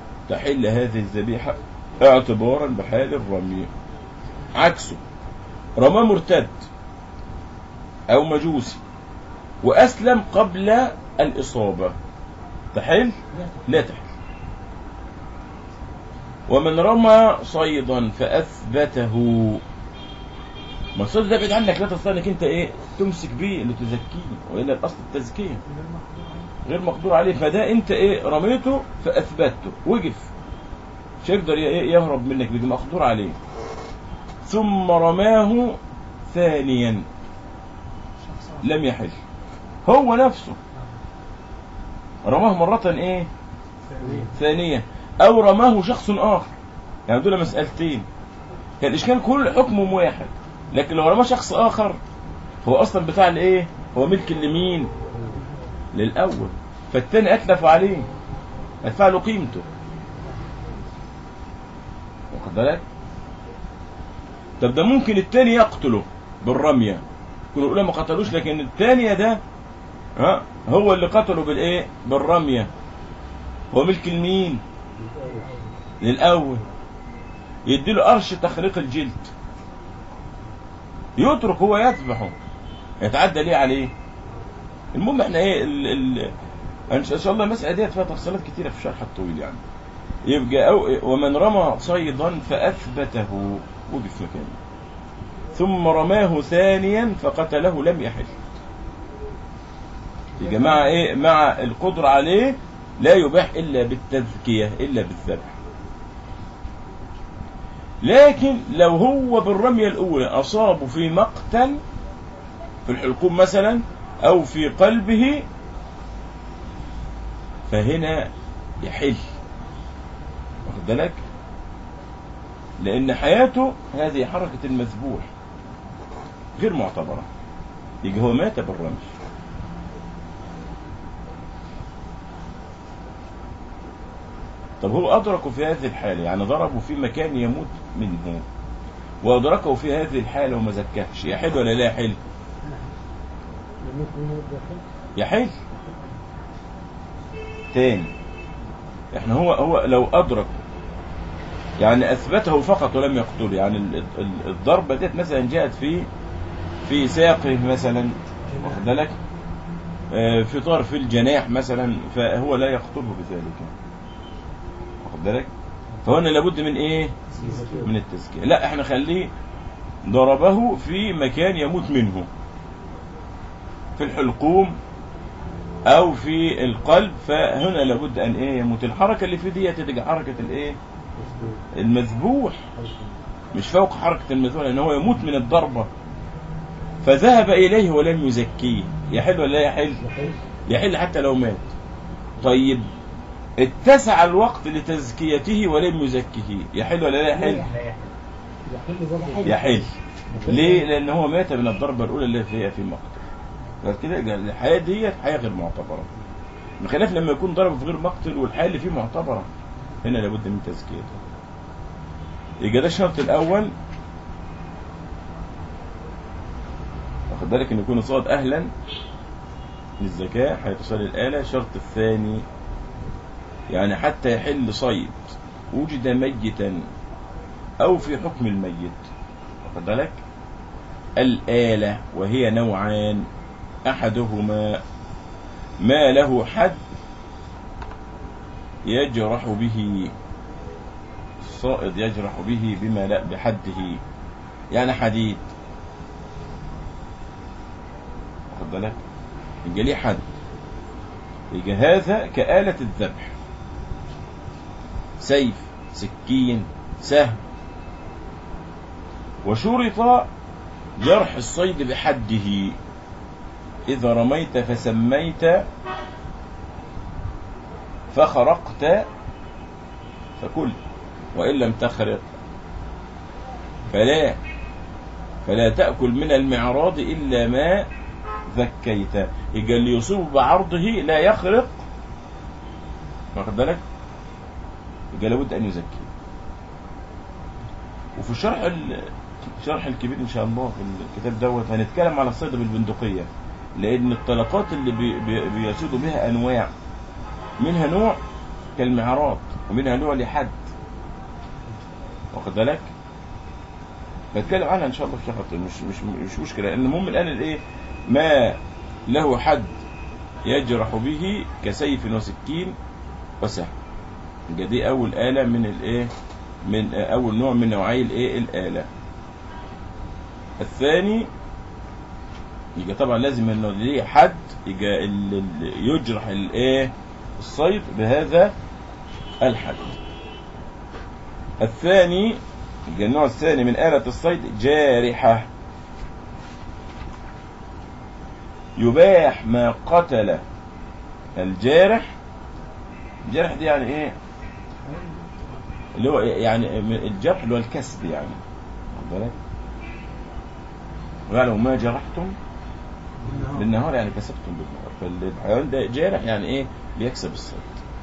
تحل هذه الذبيحة اعتبارا بحال الرمي عكسه رماه مرتد او مجوسي واسلم قبل الاصابه تحل لا تحل ومن رمى صيدا فاثبته ما الصيد ده بعيد عنك لا تستطيع انك انت ايه تمسك بيه اللي تزكيه والا الاصل التزكيه غير مقدور عليه فده انت ايه رميته فاثبته وقف مش هيقدر ي- إيه يهرب منك بيجي مقدور عليه ثم رماه ثانيا لم يحل هو نفسه رماه مرة ايه ثانية او رماه شخص اخر يعني دول مسألتين كان الاشكال كل حكمهم واحد لكن لو رماه شخص اخر هو اصلا بتاع الايه هو ملك لمين للاول فالتاني اتلف عليه ادفع له قيمته واخد بالك طب ده ممكن التاني يقتله بالرمية يكون الاولى ما قتلوش لكن الثانية ده ها هو اللي قتله بالايه بالرمية هو ملك لمين للاول يديله قرش تخريق الجلد يترك هو يذبحه يتعدى ليه عليه المهم احنا ايه ال ال ان شاء الله المسألة ديت فيها تفصيلات كتيرة في الشرح الطويل يعني يبقى أو ومن رمى صيدا فأثبته وقف مكانه ثم رماه ثانيا فقتله لم يحل يا جماعة ايه مع القدرة عليه لا يباح الا بالتذكية الا بالذبح لكن لو هو بالرمية الاولى اصابه في مقتل في الحلقوم مثلا او في قلبه فهنا يحل واخد بالك لان حياته هذه حركة المذبوح غير معتبرة يجي هو مات بالرمي طب هو أدركه في هذه الحالة يعني ضربه في مكان يموت منه وأدركه في هذه الحالة وما زكاهش يحل ولا لا يحل يموت منه الداخل يحل تاني احنا هو هو لو أدرك يعني أثبته فقط ولم يقتله يعني ال- ال- الضربة ديت مثلا جاءت في في ساقه مثلا واخد بالك آه، في طرف الجناح مثلا فهو لا يقتله بذلك واخد بالك فهنا لابد من ايه من التزكية لا احنا خليه ضربه في مكان يموت منه في الحلقوم او في القلب فهنا لابد ان ايه يموت الحركة اللي في دي تبقى حركة الايه المذبوح مش فوق حركة المذبوح لان هو يموت من الضربة فذهب اليه ولم يزكيه يحل ولا لا يحل يحل حتى لو مات طيب اتسع الوقت لتزكيته ولم يزكيه يحل ولا لا يحل لا يحل يحل برضه يحل ليه لان هو مات من الضربة الاولى اللي فيها في مقتل فكده قال الحياة ديت حياة غير معتبرة بخلاف لما يكون ضرب في غير مقتل والحياة اللي فيه معتبرة هنا لابد من تزكيته يبقى ده الشرط الاول واخد بالك ان يكون الصاد اهلا للزكاة هيتصل الآلة الشرط الثاني يعني حتى يحل صيد وجد ميتا أو في حكم الميت واخد بالك الآلة وهي نوعان أحدهما ما له حد يجرح به الصائد يجرح به بما لا بحده يعني حديد واخد بالك يبقى ليه حد يبقى هذا كآلة الذبح سيف سكين سهم وشرط جرح الصيد بحده إذا رميت فسميت فخرقت فكل وإن لم تخرق فلا فلا تأكل من المعراض إلا ما ذكيت يبقى اللي يصيب بعرضه لا يخرق واخد بالك يبقى لابد أن يزكي وفي الشرح ال- الشرح الكبير إن شاء الله في الكتاب دوت هنتكلم على الصيد بالبندقية لأن الطلقات اللي بي بي بيصيدوا بها أنواع منها نوع كالمعراض ومنها نوع لحد واخد بالك بتكلم عنها ان شاء الله في خاطر مش مش مش مشكله لان المهم الان الايه ما له حد يجرح به كسيف وسكين وسهم يبقى دي اول آلة من الايه من آه، اول نوع من نوعي الايه الآلة الثاني يبقى طبعا لازم انه ليه حد يبقى ال- ال- يجرح الايه الصيد بهذا الحد الثاني يبقى النوع الثاني من آلة الصيد جارحة يباح ما قتل الجارح الجرح دي يعني ايه اللي هو يعني الجرح اللي هو الكسب يعني واخد بالك ويعلم ما جرحتم بالنهار. بالنهار يعني كسبتم بالنهار فالحيوان ده جارح يعني ايه بيكسب الصيد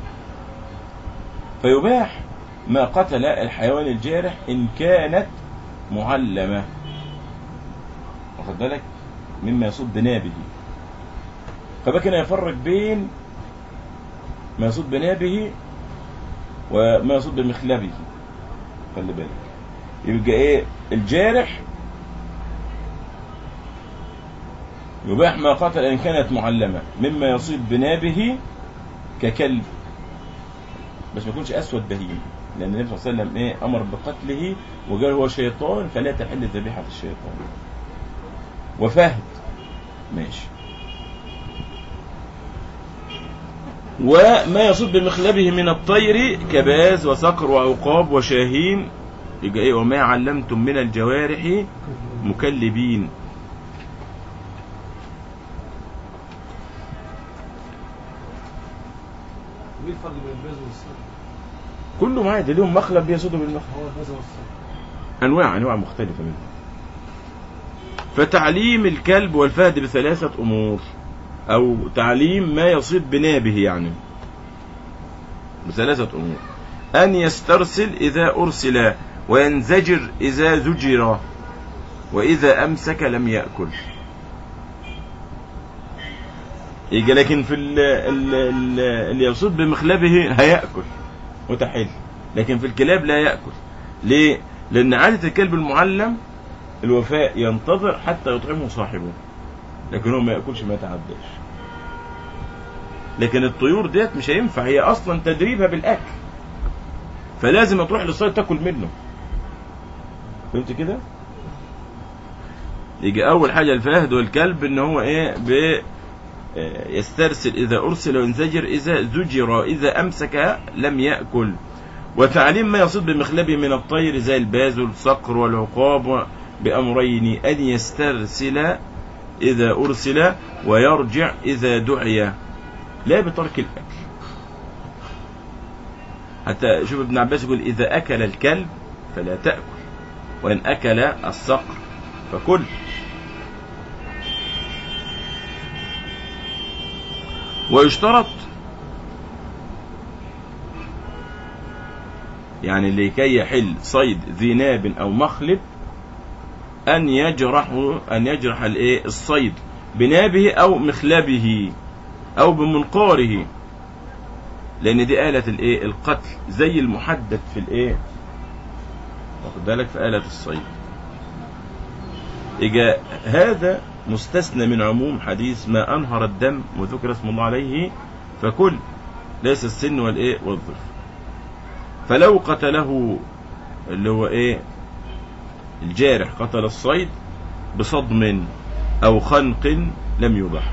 فيباح ما قتل الحيوان الجارح ان كانت معلمه واخد بالك مما يصد بنابه فبكنا يفرق بين ما يصد بنابه وما يصد بمخلبه خلي بالك يبقى ايه الجارح يباح ما قتل ان كانت معلمه مما يصيب بنابه ككلب بس ما يكونش اسود بهيم لان النبي صلى الله عليه وسلم ايه امر بقتله وقال هو شيطان فلا تحل ذبيحه الشيطان وفهد ماشي وما يصب بمخلبه من الطير كباز وصقر وعقاب وشاهين يبقى ايه وما علمتم من الجوارح مكلبين وايه الفرق بين الباز والصيد؟ كله معاه ده لهم مخلب بيصدوا بالمخلب هو الباز والصيد انواع انواع مختلفه منه فتعليم الكلب والفهد بثلاثه امور او تعليم ما يصيب بنابه يعني بثلاثه امور ان يسترسل اذا ارسل وينزجر اذا زجر واذا امسك لم ياكل يجي لكن في ال- ال- ال- اللي يصيب بمخلبه هياكل وتحل لكن في الكلاب لا ياكل ليه لان عاده الكلب المعلم الوفاء ينتظر حتى يطعمه صاحبه لكن هو ما ياكلش ما يتعداش لكن الطيور ديت مش هينفع هي اصلا تدريبها بالاكل فلازم تروح للصيد تاكل منه فهمت كده يجي اول حاجه الفهد والكلب ان هو ايه ب آه، يسترسل اذا ارسل وينزجر اذا زجر اذا امسك لم ياكل وتعليم ما يصيد بمخلبه من الطير زي الباز والصقر والعقاب بأمرين أن يسترسل إذا أرسل ويرجع إذا دعي لا بترك الأكل حتى شوف ابن عباس يقول إذا أكل الكلب فلا تأكل وإن أكل الصقر فكل ويشترط يعني لكي يحل صيد ذي ناب او مخلب ان يجرح ان يجرح الايه الصيد بنابه او مخلبه او بمنقاره لان دي آلة الايه القتل زي المحدد في الايه واخد بالك في آلة الصيد إجا هذا مستثنى من عموم حديث ما أنهر الدم وذكر اسم الله عليه فكل ليس السن والإيه والظفر فلو قتله اللي هو ايه الجارح قتل الصيد بصدم او خنق لم يبح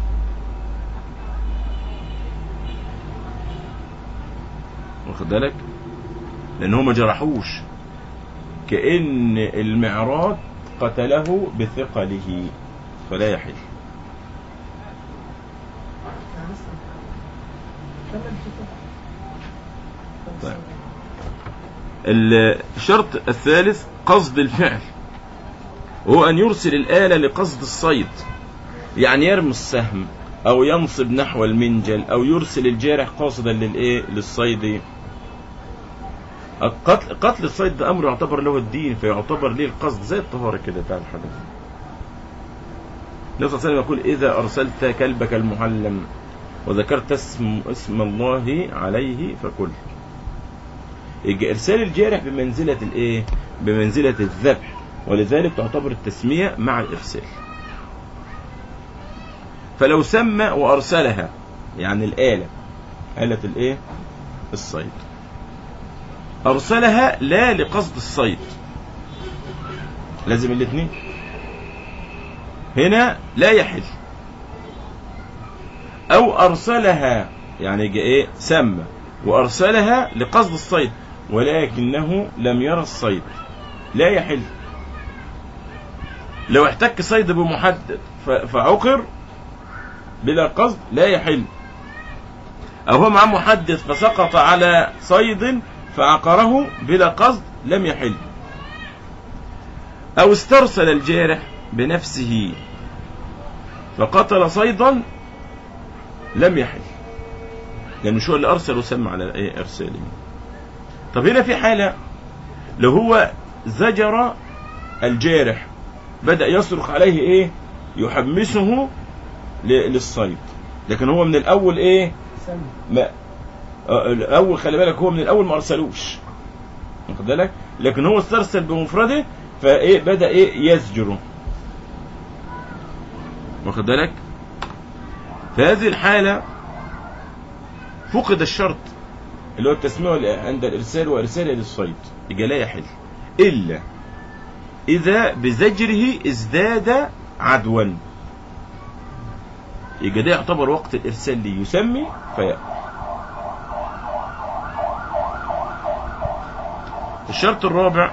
واخد بالك لان هو ما جرحوش كأن المعراض قتله بثقله فلا يحل طيب. الشرط الثالث قصد الفعل وهو أن يرسل الآلة لقصد الصيد يعني يرمي السهم أو ينصب نحو المنجل أو يرسل الجارح قاصدا للإيه للصيد القتل قتل الصيد ده أمر يعتبر له الدين فيعتبر ليه القصد زي الطهارة كده بتاع الحدث النبي صلى الله عليه وسلم يقول إذا أرسلت كلبك المعلم وذكرت اسم اسم الله عليه فكل يبقى ارسال الجارح بمنزله الايه بمنزله الذبح ولذلك تعتبر التسمية مع الإرسال فلو سمى وأرسلها يعني الآلة آلة الإيه الصيد أرسلها لا لقصد الصيد لازم الاثنين هنا لا يحل أو أرسلها يعني جاء إيه سمى وأرسلها لقصد الصيد ولكنه لم يرى الصيد لا يحل لو احتك صيد بمحدد ف- فعقر بلا قصد لا يحل أو هو معاه محدد فسقط على صيد فعقره بلا قصد لم يحل أو استرسل الجارح بنفسه فقتل صيدا لم يحل لأنه شو اللي أرسل وسمى على إيه إرساله طب هنا في حالة لو هو زجر الجارح بدأ يصرخ عليه إيه يحمسه ل- للصيد لكن هو من الأول إيه سمي ما آه، الاول خلي بالك هو من الاول ما ارسلوش واخد بالك لكن هو استرسل بمفرده فايه بدا ايه يزجره واخد بالك في هذه الحاله فقد الشرط اللي هو التسميه وال- عند الارسال وارساله للصيد يبقى لا يحل الا اذا بزجره ازداد عدوا يبقى ده يعتبر وقت الارسال ليسمي فيأكل الشرط الرابع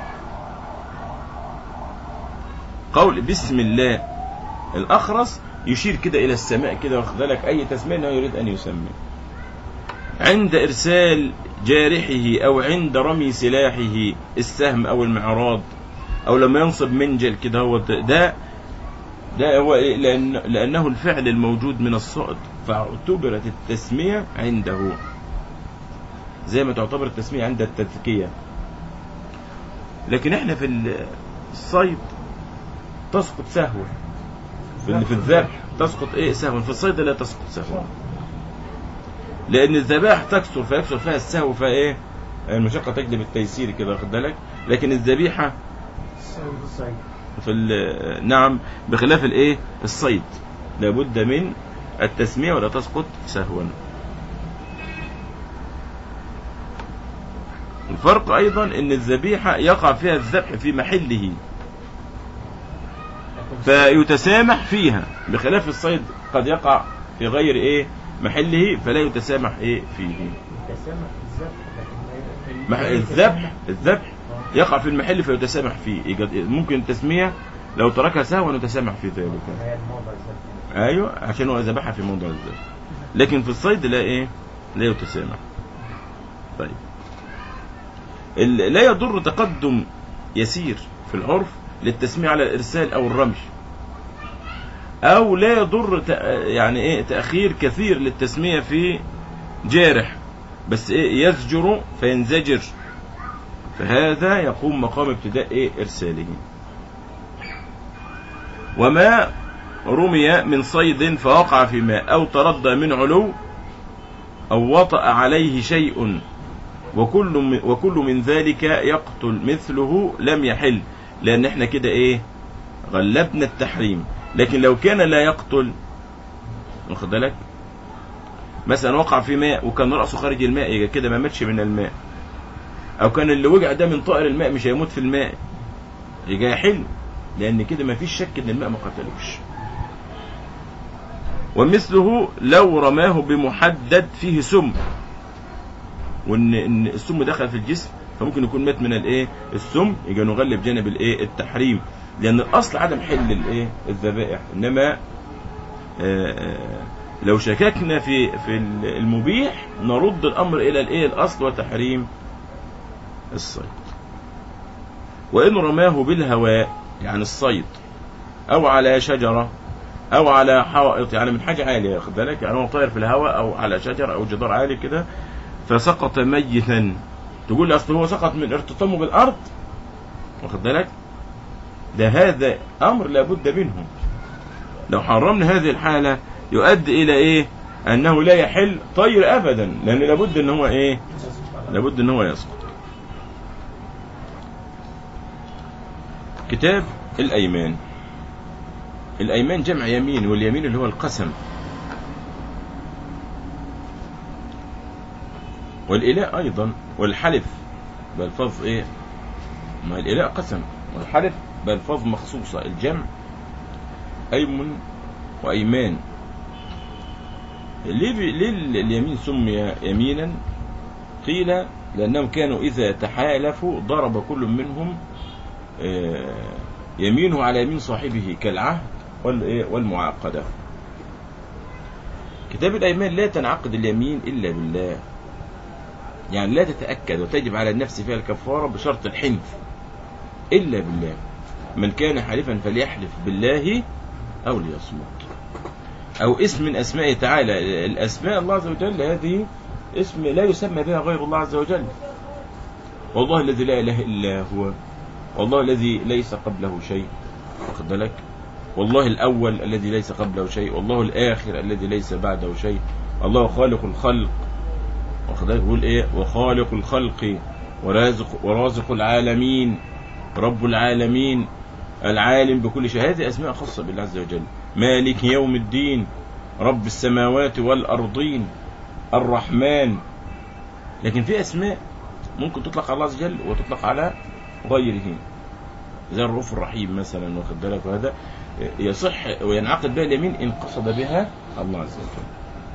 قول بسم الله الأخرس يشير كده إلى السماء كده واخد بالك أي تسمية أنه يريد أن يسمي عند إرسال جارحه أو عند رمي سلاحه السهم أو المعراض أو لما ينصب منجل كده هو ده- ده ده هو إيه؟ لأن لأنه الفعل الموجود من الصعد فاعتبرت التسمية عنده زي ما تعتبر التسمية عند التذكية لكن احنا في ال- الصيد تسقط سهوا في ال- في الذبح تسقط ايه سهوا في الصيد لا تسقط سهوا لان الذبائح تكثر فيكثر فيها السهو فايه المشقة تجلب التيسير كده واخد بالك لكن الذبيحة الصيد في ال- نعم بخلاف الايه الصيد لابد من التسمية ولا تسقط سهوا الفرق ايضا ان الذبيحة يقع فيها الذبح في محله فيتسامح فيها بخلاف الصيد قد يقع في غير ايه محله فلا يتسامح ايه فيه تسامح الذبح لكن مح- الذبح الذبح يقع في المحل فيتسامح فيه يجد- ممكن التسمية لو تركها سهوا يتسامح في ذلك هي الموضع الذبح ايوه عشان هو ذبحها في موضع الذبح لكن في الصيد لا ايه لا يتسامح طيب ال- لا يضر تقدم يسير في العرف للتسمية على الارسال او الرمي او لا يضر ت- يعني ايه تاخير كثير للتسمية في جارح بس ايه يزجر فينزجر فهذا يقوم مقام ابتداء ايه ارساله وما رمي من صيد فوقع في ماء أو تردى من علو أو وطأ عليه شيء وكل من وكل من ذلك يقتل مثله لم يحل لأن احنا كده إيه غلبنا التحريم لكن لو كان لا يقتل واخد بالك مثلا وقع في ماء وكان رأسه خارج الماء يبقى كده ما ماتش من الماء أو كان اللي وقع ده من طائر الماء مش هيموت في الماء يبقى يحل لأن كده ما فيش شك إن الماء ما قتلوش ومثله لو رماه بمحدد فيه سم وان ان السم دخل في الجسم فممكن يكون مات من الايه السم يبقى نغلب جانب الايه التحريم لان الاصل عدم حل الايه الذبائح انما آه، آه، لو شككنا في في المبيح نرد الامر الى الايه الاصل وتحريم الصيد وان رماه بالهواء يعني الصيد او على شجره او على حائط يعني من حاجه عاليه واخد بالك يعني هو طاير في الهواء او على شجر او جدار عالي كده فسقط ميتا تقول لي اصل هو سقط من ارتطامه بالارض واخد بالك ده هذا امر لابد منه لو حرمنا هذه الحاله يؤدي الى ايه انه لا يحل طير ابدا لان لابد ان هو ايه لابد ان هو يسقط كتاب الأيمان الأيمان جمع يمين واليمين اللي هو القسم والإله أيضا والحلف بألفاظ إيه ما الإله قسم والحلف بألفاظ مخصوصة الجمع أيمن وأيمان ليه, بي- ليه ال- اليمين سمي يمينا قيل لأنهم كانوا إذا تحالفوا ضرب كل منهم آه، يمينه على يمين صاحبه كالعهد والإيه؟ والمعاقدة كتاب الأيمان لا تنعقد اليمين إلا بالله يعني لا تتأكد وتجب على النفس فيها الكفارة بشرط الحنف إلا بالله من كان حالفا فليحلف بالله أو ليصمت أو اسم من أسمائه تعالى الأسماء الله عز وجل هذه اسم لا يسمى بها غير الله عز وجل والله الذي لا إله إلا هو والله الذي ليس قبله شيء واخد بالك والله الأول الذي ليس قبله شيء والله الآخر الذي ليس بعده شيء الله خالق الخلق واخد بالك بيقول إيه وخالق الخلق ورازق ورازق العالمين رب العالمين العالم بكل شيء هذه أسماء خاصة بالله عز وجل مالك يوم الدين رب السماوات والأرضين الرحمن لكن في أسماء ممكن تطلق على الله عز وجل وتطلق على غيره زي الرؤوف الرحيم مثلا واخد بالك وهذا يصح وينعقد بها اليمين إن قصد بها الله عز وجل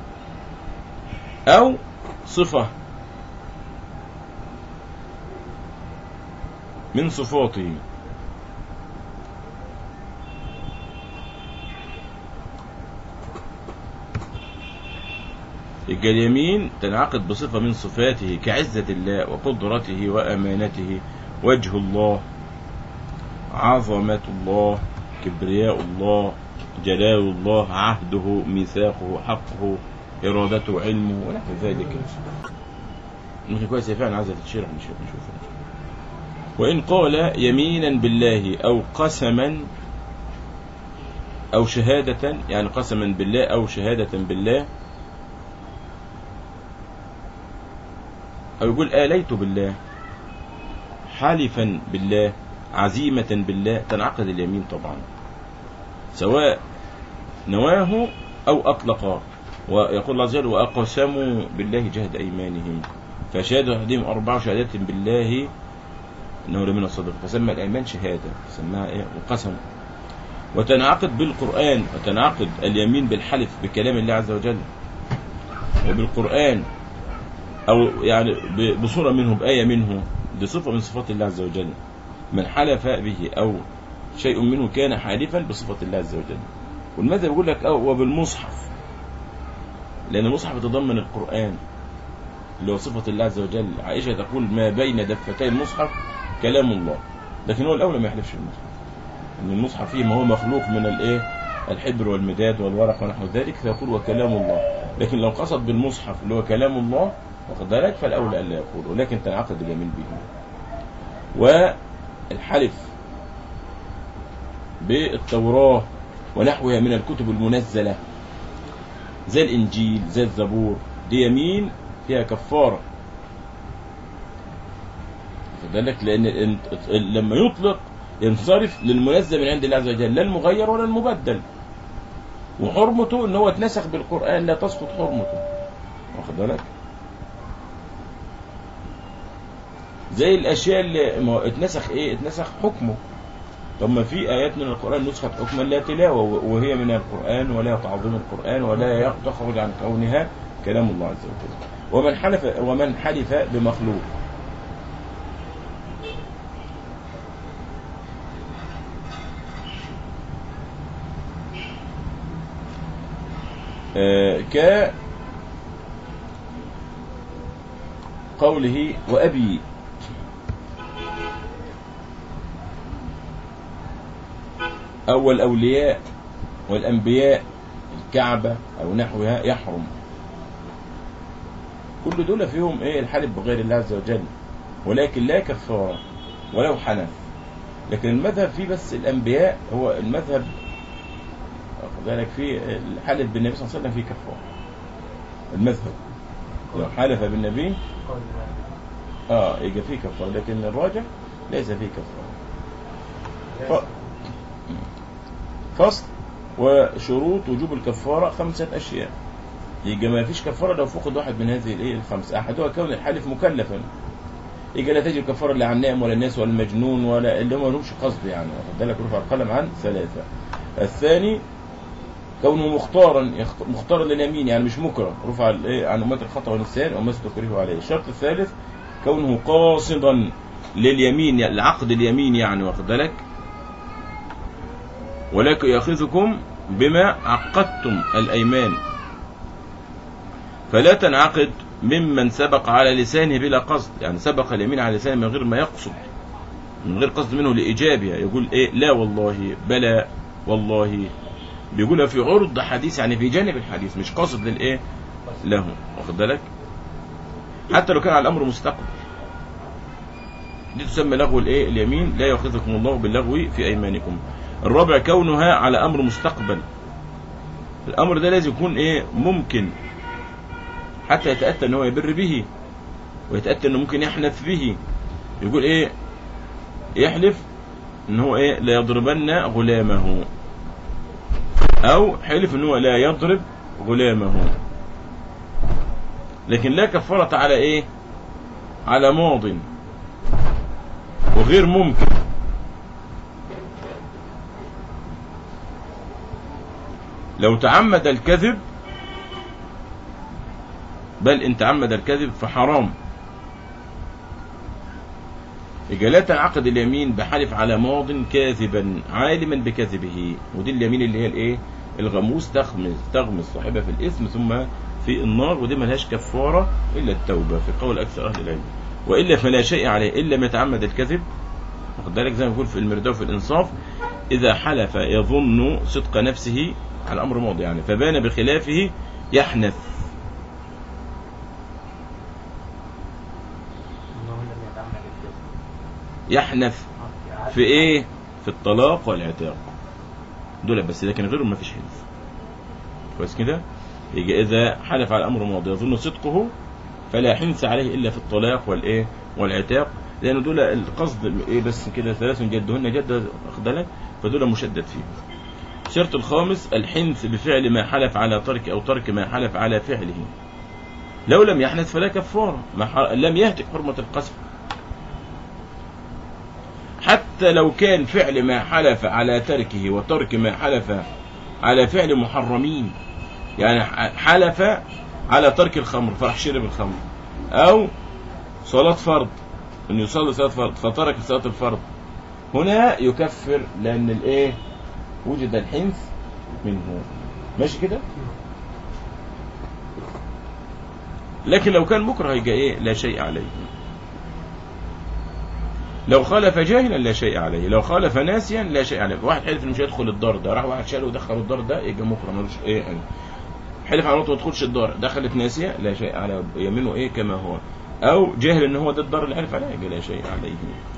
أو صفة من صفاته يبقى اليمين تنعقد بصفة من صفاته كعزة الله وقدرته وأمانته وجه الله عظمة الله كبرياء الله جلال الله عهده ميثاقه حقه إرادته علمه ونحو ذلك ممكن كويس فعلا عايزة تتشرح نشوف نشوف وإن قال يمينا بالله أو قسما أو شهادة يعني قسما بالله أو شهادة بالله أو يقول آليت بالله حالفا بالله عزيمة بالله تنعقد اليمين طبعا سواء نواه أو أطلقاه ويقول الله عز وجل وأقسموا بالله جهد أيمانهم فشهادة أحدهم أربع شهادات بالله إنه لمن الصدق فسمى الأيمان شهادة سماها إيه وقسم وتنعقد بالقرآن وتنعقد اليمين بالحلف بكلام الله عز وجل وبالقرآن أو يعني ب- بصورة منه بآية منه بصفة من صفات الله عز وجل من حلف به أو شيء منه كان حالفا بصفة الله عز وجل والمذهب يقول لك أو وبالمصحف لأن المصحف يتضمن القرآن اللي هو صفة الله عز وجل عائشة تقول ما بين دفتي المصحف كلام الله لكن هو الأولى ما يحلفش المصحف أن المصحف فيه ما هو مخلوق من الإيه الحبر والمداد والورق ونحو ذلك فيقول وكلام الله لكن لو قصد بالمصحف اللي هو كلام الله واخد بالك فالأولى ألا يقول ولكن تنعقد اليمين به والحلف بالتوراة ونحوها من الكتب المنزلة زي الإنجيل زي الزبور دي يمين فيها كفارة واخد بالك لأن ال- ال- لما يطلق ينصرف للمنزل من عند الله عز وجل لا المغير ولا المبدل وحرمته ان هو اتنسخ بالقرآن لا تسقط حرمته واخد بالك زي الاشياء اللي ما هو اتنسخ ايه اتنسخ حكمه طب ما في ايات من القران نسخت حكما لا تلاوه وهي من القران ولا تعظيم القران ولا تخرج عن كونها كلام الله عز وجل ومن حلف ومن حلف بمخلوق آه، ك قوله وأبي أو الأولياء والأنبياء الكعبة أو نحوها يحرم كل دول فيهم إيه الحلف بغير الله عز وجل ولكن لا كفارة ولو حنف لكن المذهب فيه بس الأنبياء هو المذهب واخد بالك فيه الحلف بالنبي صلى الله عليه وسلم فيه كفارة المذهب لو حلف بالنبي قال اه يبقى فيه كفارة لكن الراجح ليس فيه كفارة ف- فصل وشروط وجوب الكفارة خمسة أشياء يبقى ما فيش كفارة لو فقد واحد من هذه الايه الخمس أحدها كون الحالف مكلفا يبقى لا تجب كفارة لا عن النائم ولا الناس ولا المجنون ولا اللي هم ما لهمش قصد يعني واخد بالك رفع القلم عن ثلاثة الثاني كونه مختارا يخت- مختارا لليمين يعني مش مكره رفع الايه عن امه الخطا والنسيان وما استكره عليه الشرط الثالث كونه قاصدا لليمين يعني لعقد اليمين يعني واخد بالك ولكن ياخذكم بما عقدتم الايمان فلا تنعقد ممن سبق على لسانه بلا قصد يعني سبق اليمين على لسانه من غير ما يقصد من غير قصد منه لإيجابها يقول إيه لا والله بلى والله بيقولها في عرض حديث يعني في جانب الحديث مش قاصد للإيه له واخد بالك حتى لو كان على الأمر مستقبل دي تسمى لغو الإيه اليمين لا يأخذكم الله باللغو في أيمانكم الرابع كونها على أمر مستقبل الأمر ده لازم يكون إيه ممكن حتى يتأتى أن هو يبر به ويتأتى أنه ممكن يحنث به يقول إيه يحلف ان هو ايه لا يضربن غلامه او حلف ان هو لا يضرب غلامه لكن لا كفارة على ايه على ماض وغير ممكن لو تعمد الكذب بل ان تعمد الكذب فحرام يبقى لا تنعقد اليمين بحلف على ماض كاذبا عالما بكذبه ودي اليمين اللي هي الايه الغموس تغمس تغمس صاحبها في الاثم ثم في النار ودي ملهاش كفاره الا التوبه في قول اكثر اهل العلم والا فلا شيء عليه الا ما يتعمد الكذب واخد بالك زي ما بيقول في المرداء وفي الانصاف اذا حلف يظن صدق نفسه على امر ماضي يعني فبان بخلافه يحنث انه لم يتعمد الكذب يحنث في ايه في الطلاق والعتاق دول بس لكن غيرهم ما فيش حلف كويس كده يجي اذا حلف على امر ماضي يظن صدقه فلا حنث عليه الا في الطلاق والايه والعتاق لان دول القصد ايه بس كده ثلاث جدهن جد واخد بالك فدول مشدد فيهم الشرط الخامس الحنث بفعل ما حلف على ترك او ترك ما حلف على فعله لو لم يحنث فلا كفاره ما ح... لم يهتك حرمه القسم حتى لو كان فعل ما حلف على تركه وترك ما حلف على فعل محرمين يعني ح- حلف على ترك الخمر فراح شرب الخمر او صلاة فرض انه يصلي صلاة فرض فترك صلاة الفرض هنا يكفر لان الايه وجد الحنث منه ماشي كده لكن لو كان مكره يبقى ايه لا شيء عليه لو خالف جاهلا لا شيء عليه لو خالف ناسيا لا شيء عليه واحد حلف انه مش هيدخل الدار ده راح واحد شاله ودخل الدار ده يبقى مكره ملوش ايه يعني حلف على مراته ما تدخلش الدار دخلت ناسيه لا شيء على يمينه ايه كما هو او جاهل ان هو ده الدار اللي حلف عليها يبقى لا شيء عليه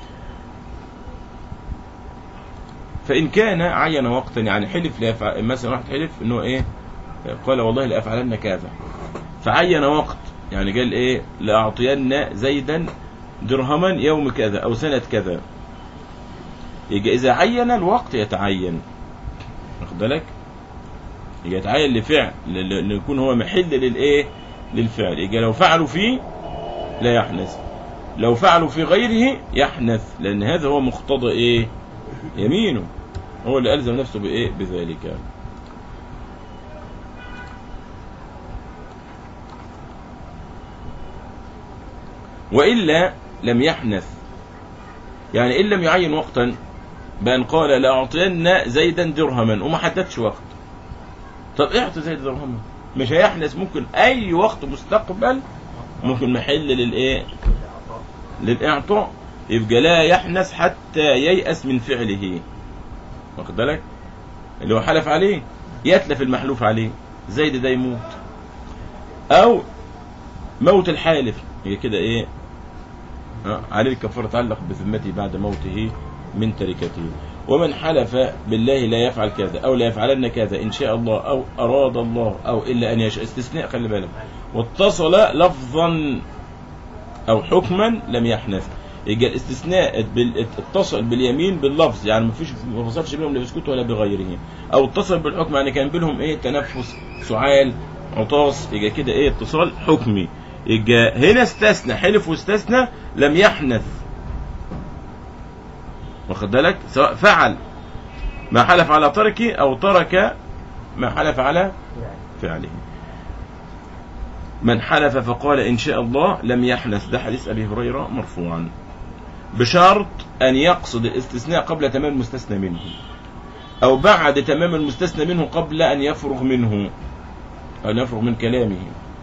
فان كان عين وقتا يعني حلف لا يفعل مثلا واحد حلف انه ايه قال والله لافعلن كذا فعين وقت يعني قال ايه لاعطين زيدا درهما يوم كذا او سنه كذا يجي اذا عين الوقت يتعين واخد بالك يجي يتعين لفعل ل- ل- ليكون هو محل للايه للفعل يجي لو فعلوا فيه لا يحنث لو فعلوا في غيره يحنث لان هذا هو مقتضى ايه يمينه هو اللي الزم نفسه بايه بذلك وإلا لم يحنث يعني إن لم يعين وقتا بأن قال لأعطين زيدا درهما وما حددش وقت طب اعطي زيد درهما مش هيحنث ممكن أي وقت مستقبل ممكن محل للإيه للإعطاء يبقى لا يحنث حتى ييأس من فعله واخد بالك اللي هو حلف عليه يتلف المحلوف عليه زيد ده يموت أو موت الحالف هي كده إيه آه، عليه الكفارة تعلق بذمته بعد موته من تركته ومن حلف بالله لا يفعل كذا أو لا يفعلن كذا إن شاء الله أو أراد الله أو إلا أن يشاء استثناء خلي بالك واتصل لفظا أو حكما لم يحنث يبقى الاستثناء بال- اتصل باليمين باللفظ يعني ما فيش ما وصلش بينهم لا بسكوت ولا بغيره او اتصل بالحكم يعني كان بينهم ايه تنفس سعال عطاس يبقى كده ايه اتصال حكمي يبقى هنا استثنى حلف واستثنى لم يحنث واخد بالك سواء فعل ما حلف على تركه او ترك ما حلف على فعله من حلف فقال إن شاء الله لم يحنث ده حديث أبي هريرة مرفوعا بشرط أن يقصد الاستثناء قبل تمام المستثنى منه أو بعد تمام المستثنى منه قبل أن يفرغ منه أن يفرغ من كلامه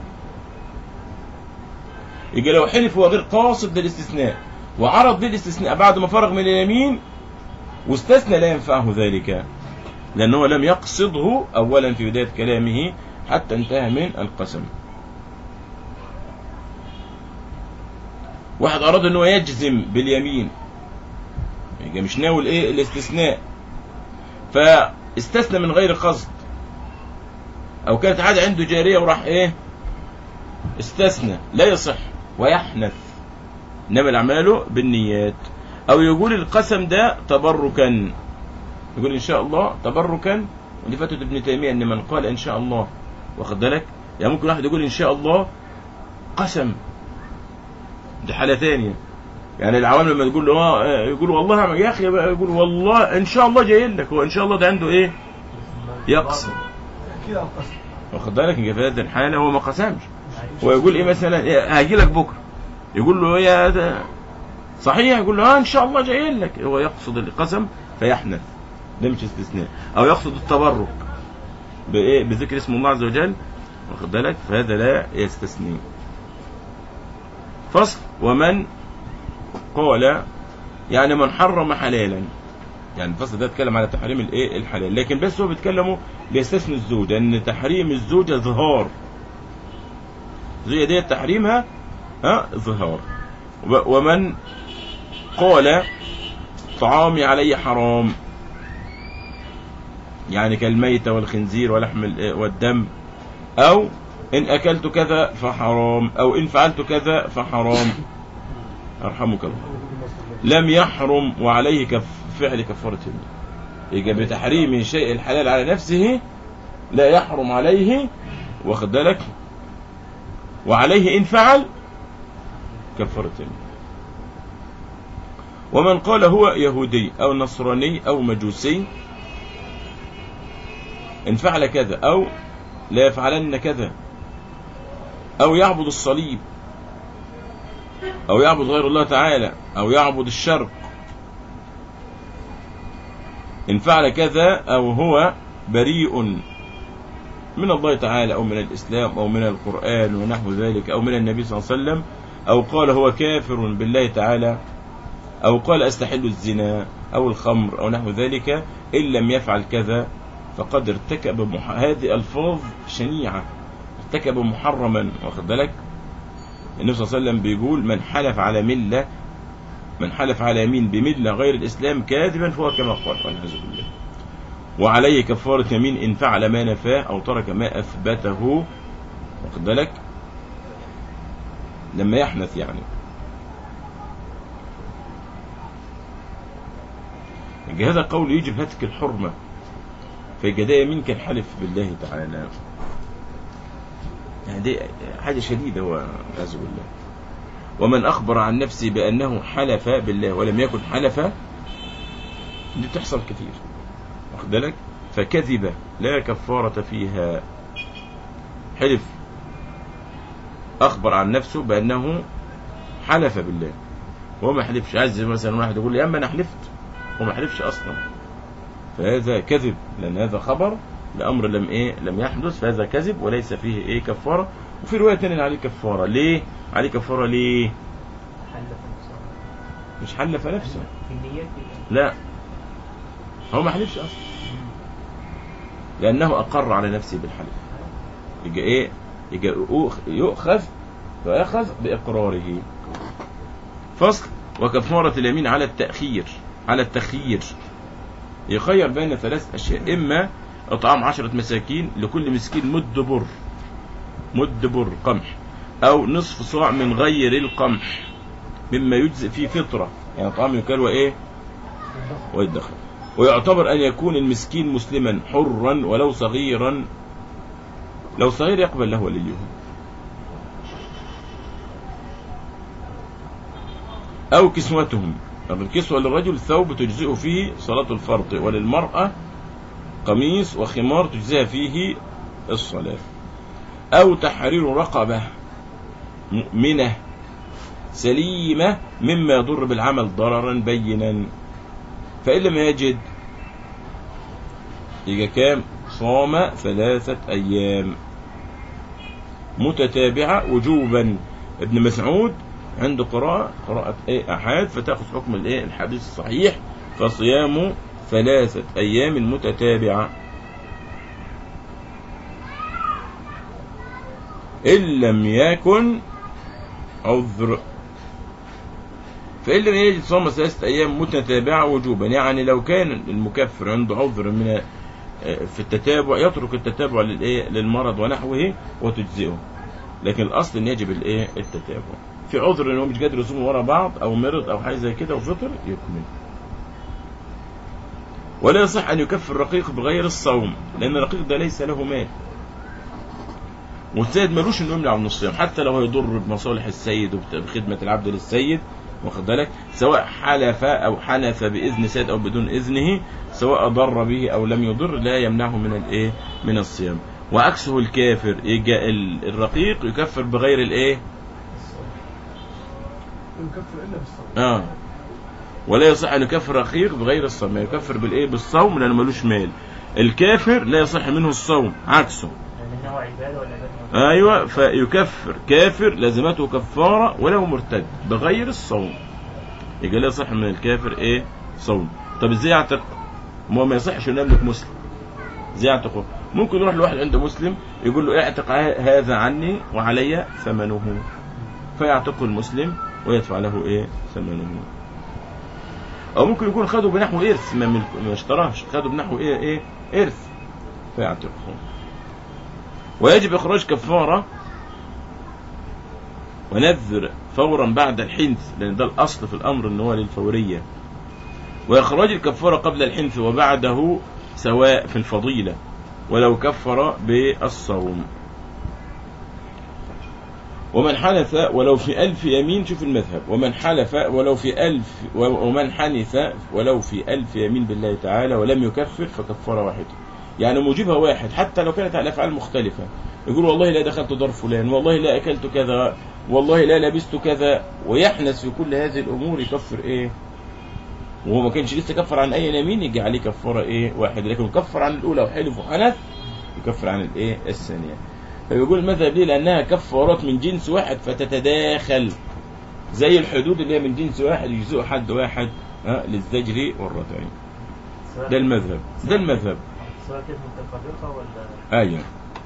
يجي لو حلف هو غير قاصد للاستثناء وعرض للاستثناء بعد ما فرغ من اليمين واستثنى لا ينفعه ذلك لأنه لم يقصده أولا في بداية كلامه حتى انتهى من القسم واحد أراد أنه يجزم باليمين يبقى مش ناوي الايه الاستثناء فاستثنى من غير قصد او كانت عادة عنده جارية وراح ايه استثنى لا يصح ويحنث انما الاعمال بالنيات او يقول القسم ده تبركا يقول ان شاء الله تبركا ودي فتوى ابن تيميه ان من قال ان شاء الله واخد بالك يعني ممكن واحد يقول ان شاء الله قسم دي حاله ثانيه يعني العوام لما تقول له اه يقول والله يا اخي يقول والله ان شاء الله جاي لك هو ان شاء الله ده عنده ايه يقسم كده القسم واخد بالك يبقى في هذه الحاله هو ما قسمش هو يقول ايه مثلا إيه هاجي لك بكره يقول له يا ده صحيح يقول له اه ان شاء الله جاي لك هو يقصد القسم فيحنث ده مش استثناء او يقصد التبرك بايه بذكر اسم الله عز وجل واخد بالك فهذا لا يستثني فصل ومن قال يعني من حرم حلالا يعني الفصل ده اتكلم على تحريم الايه الحلال لكن بس هو بيتكلموا بيستثني الزوج ان تحريم الزوجه ظهار الزوجه دي تحريمها ها ظهار و- ومن قال طعامي علي حرام يعني كالميتة والخنزير ولحم ال- والدم أو إن أكلت كذا فحرام أو إن فعلت كذا فحرام أرحمك الله لم يحرم وعليه كف فعل كفارة يبقى يبقى بتحريم شيء الحلال على نفسه لا يحرم عليه واخد بالك وعليه إن فعل كفارة ومن قال هو يهودي أو نصراني أو مجوسي إن فعل كذا أو لا يفعلن كذا أو يعبد الصليب أو يعبد غير الله تعالى أو يعبد الشرق إن فعل كذا أو هو بريء من الله تعالى أو من الإسلام أو من القرآن ونحو ذلك أو من النبي صلى الله عليه وسلم أو قال هو كافر بالله تعالى أو قال أستحل الزنا أو الخمر أو نحو ذلك إن لم يفعل كذا فقد ارتكب مح... هذه ألفاظ شنيعة ارتكب محرما واخد بالك النبي صلى الله عليه وسلم بيقول من حلف على ملة من حلف على يمين بملة غير الإسلام كاذبا فهو كما قال والعياذ بالله وعليه كفارة يمين إن فعل ما نفاه أو ترك ما أثبته واخد بالك لما يحنث يعني يبقى هذا قول يجب هتك الحرمة فيبقى ده يمين كان حلف بالله تعالى يعني دي حاجة شديدة والعياذ بالله ومن أخبر عن نفسه بأنه حلف بالله ولم يكن حلف دي تحصل كثير واخد بالك فكذب لا كفارة فيها حلف أخبر عن نفسه بأنه حلف بالله وهو ما حلفش عايز مثلا واحد يقول لي يا أما أنا حلفت هو ما حلفش أصلا فهذا كذب لأن هذا خبر لأمر لم إيه لم يحدث فهذا كذب وليس فيه إيه كفارة وفي رواية تانية عليه كفارة ليه عليه كفارة ليه حلف نفسه مش حلف نفسه في النيات لا هو ما حلفش أصلا لأنه أقر على نفسه بالحلف يبقى إيه يبقى يؤخ- يؤخذ ويأخذ بإقراره فصل وكفارة اليمين على التأخير على التخيير يخير بين ثلاث أشياء إما إطعام عشرة مساكين لكل مسكين مد بر مد بر قمح أو نصف صاع من غير القمح مما يجزئ فيه فطرة يعني طعام يكال وإيه ويدخر ويعتبر أن يكون المسكين مسلما حرا ولو صغيرا لو صغير يقبل له وليه أو كسوتهم الكسوة للرجل ثوب تجزئه فيه صلاة الفرض وللمرأة قميص وخمار تجزئها فيه الصلاة أو تحرير رقبة مؤمنة سليمة مما يضر بالعمل ضررا بينا فإن لم يجد يبقى كام صام ثلاثة أيام متتابعة وجوبا ابن مسعود عنده قراءة قراءة ايه أحاد فتأخذ حكم الايه الحديث الصحيح فصيام ثلاثة أيام متتابعة إن لم يكن عذر فإن لم يجد صوم ثلاثة أيام متتابعة وجوبا يعني لو كان المكفر عنده عذر من في التتابع يترك التتابع للإيه للمرض ونحوه وتجزئه لكن الأصل إن يجب الإيه التتابع في عذر إن هو مش قادر يصوم ورا بعض أو مرض أو حاجة زي كده وفطر يكمل ولا يصح أن يكفر الرقيق بغير الصوم لأن الرقيق ده ليس له مال والسيد ملوش انه يمنع من الصيام حتى لو هيضر بمصالح السيد وبخدمة العبد للسيد واخد بالك سواء حلف او حلف باذن سيد او بدون اذنه سواء ضر به او لم يضر لا يمنعه من الايه من الصيام وعكسه الكافر يجا الرقيق يكفر بغير الايه يكفر الا بالصوم اه ولا يصح ان يكفر رقيق بغير الصوم يعني يكفر بالايه بالصوم لانه ملوش مال الكافر لا يصح منه الصوم عكسه لأن هو عبادة والعبادة ايوه فيكفر كافر لازمته كفاره ولو مرتد بغير الصوم يبقى لا يصح من الكافر ايه صوم طب ازاي يعتق ما هو ما يصحش انه يملك مسلم ازاي يعتقه ممكن يروح لواحد عنده مسلم يقول له اعتق هذا عني وعلي ثمنه فيعتقه المسلم ويدفع له ايه ثمنه او ممكن يكون خده بنحو ارث ما, ملك ما اشتراهش خده بنحو ايه ايه ارث فيعتقه ويجب إخراج كفارة ونذر فورا بعد الحنث لأن ده الأصل في الأمر أن هو للفورية وإخراج الكفارة قبل الحنث وبعده سواء في الفضيلة ولو كفر بالصوم ومن حلف ولو في ألف يمين شوف المذهب ومن حلف ولو في ألف ومن حنث ولو في ألف يمين بالله تعالى ولم يكفر فكفارة واحدة يعني موجبها واحد حتى لو كانت على افعال مختلفه يقول والله لا دخلت دار فلان والله لا اكلت كذا والله لا لبست كذا ويحنث في كل هذه الامور يكفر ايه وهو ما كانش لسه كفر عن اي يمين يجي عليه كفاره ايه واحد لكن كفر عن الاولى وحلف وحنث يكفر عن الايه الثانيه فبيقول المذهب ليه لانها كفارات من جنس واحد فتتداخل زي الحدود اللي هي من جنس واحد يجزئ حد واحد ها للزجر والردع سواء ده المذهب ده المذهب سواء كانت متفرقة ولا ايوه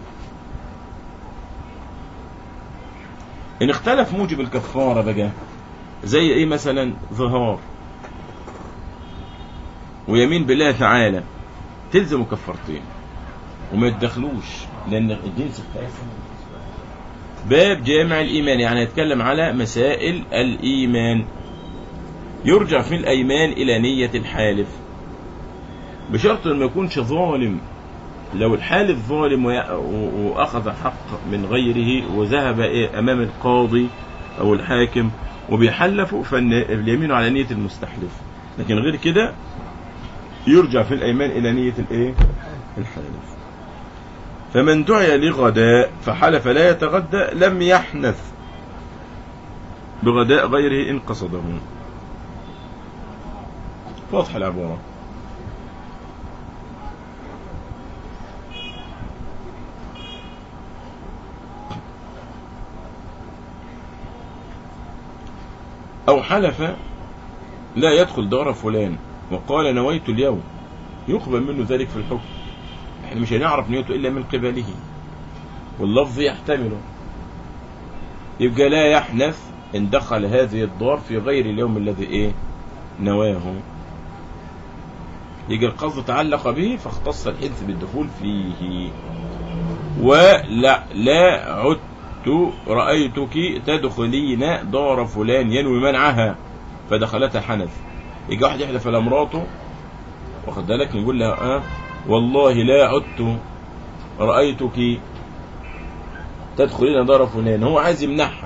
ان اختلف موجب الكفارة بقى زي ايه مثلا ظهار ويمين بالله تعالى تلزم كفارتين وما يتدخلوش لان الجنس اختلف باب جامع الايمان يعني يتكلم على مسائل الايمان يرجع في الايمان الى نية الحالف بشرط ان ما يكونش ظالم لو الحالف ظالم ويا- و- واخذ حق من غيره وذهب إيه امام القاضي او الحاكم وبيحلفوا فاليمين على نية المستحلف لكن غير كده يرجع في الايمان الى نية الايه الحالف فمن دعي لغداء فحلف لا يتغدى لم يحنث بغداء غيره ان قصده واضحه العباره أو حلف لا يدخل دار فلان وقال نويت اليوم يقبل منه ذلك في الحكم احنا مش هنعرف نيته إلا من قبله واللفظ يحتمله يبقى لا يحنث إن دخل هذه الدار في غير اليوم الذي إيه نواه يجي القصد تعلق به فاختص الحنث بالدخول فيه ولا لا عد رأيت رأيتك تدخلين دار فلان ينوي منعها فدخلتها حنث يجي واحد يحلف على مراته واخد بالك يقول لها اه والله لا عدت رأيتك تدخلين دار فلان هو عايز يمنعها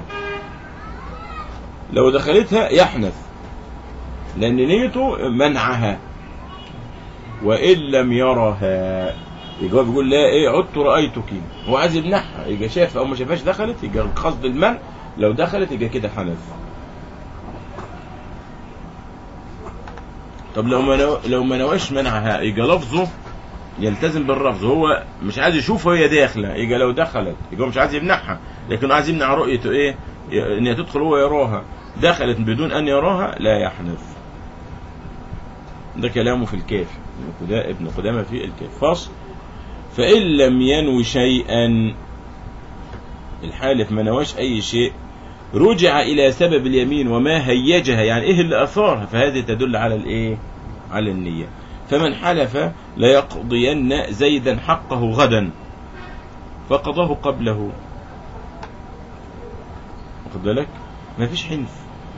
لو دخلتها يحنث لأن نيته منعها وإن لم يرها يجي هو بيقول لا ايه عدت رأيتك هو عايز يمنعها يجي شاف او ما شافهاش دخلت يجي قصد المنع لو دخلت يجي كده حنث طب لو ما نو... لو ما نواش منعها يجي لفظه يلتزم باللفظ هو مش عايز يشوفها وهي داخله يجي لو دخلت يجي هو مش عايز يمنعها لكن عايز يمنع رؤيته ايه ي- ان هي تدخل وهو يراها دخلت بدون ان يراها لا يحنث ده كلامه في الكافي ابن قدا- ابن قدامه في الكافي فصل فإن لم ينوي شيئا الحالف ما نواش أي شيء رجع إلى سبب اليمين وما هيجها يعني إيه اللي أثارها فهذه تدل على الإيه على النية فمن حلف ليقضين زيدا حقه غدا فقضاه قبله واخد بالك ما فيش حنف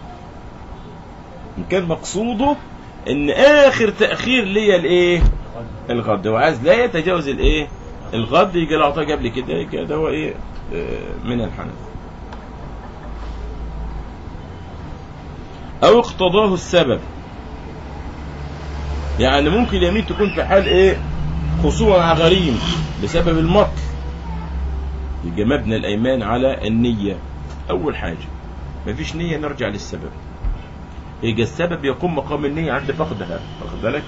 إن كان مقصوده ان اخر تاخير ليا الايه الغد وعايز لا يتجاوز الايه الغد يجي العطاء قبل كده يجي ده هو ايه آه، من الحنف او اقتضاه السبب يعني ممكن اليمين تكون في حال ايه خصومه مع غريم بسبب المطل يبقى مبنى الايمان على النيه اول حاجه مفيش نيه نرجع للسبب يبقى السبب يقوم مقام النيه عند فقدها واخد بالك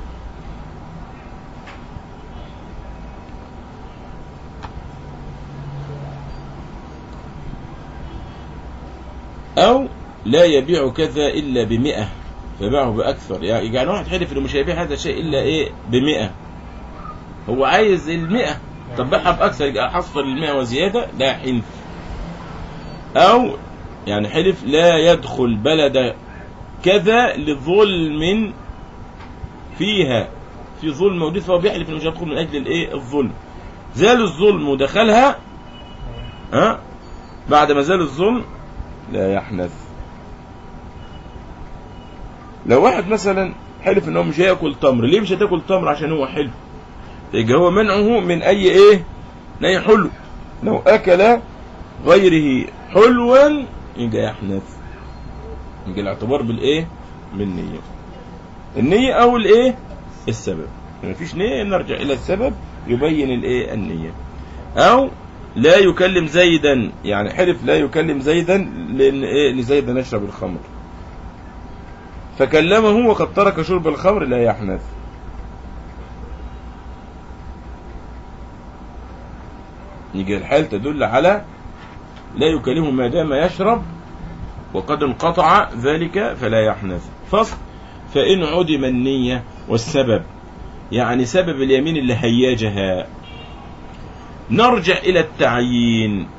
أو لا يبيع كذا إلا بمئة فباعه بأكثر يعني يعني واحد حلف إنه مش هيبيع هذا الشيء إلا إيه بمئة هو عايز المئة طب باعها بأكثر يبقى حصل المئة وزيادة لا حنف أو يعني حلف لا يدخل بلد كذا لظلم فيها في ظلم موجود فهو بيحلف انه مش هيدخل من اجل الايه الظلم زال الظلم ودخلها ها بعد ما زال الظلم لا يحنث لو واحد مثلا حلف ان هو مش هياكل تمر ليه مش هتاكل تمر عشان هو حلو يبقى هو منعه من اي ايه من اي حلو لو اكل غيره حلوا يبقى يحنث يبقى الاعتبار بالايه بالنية النية او الايه السبب ما فيش نية نرجع الى السبب يبين الايه النية او لا يكلم زيدا يعني حلف لا يكلم زيدا لان ايه لزيد يشرب الخمر فكلمه وقد ترك شرب الخمر لا يحنث يجي الحال تدل على لا يكلمه ما دام يشرب وقد انقطع ذلك فلا يحنث فصل فإن عدم النية والسبب يعني سبب اليمين اللي هيجها نرجع إلى التعيين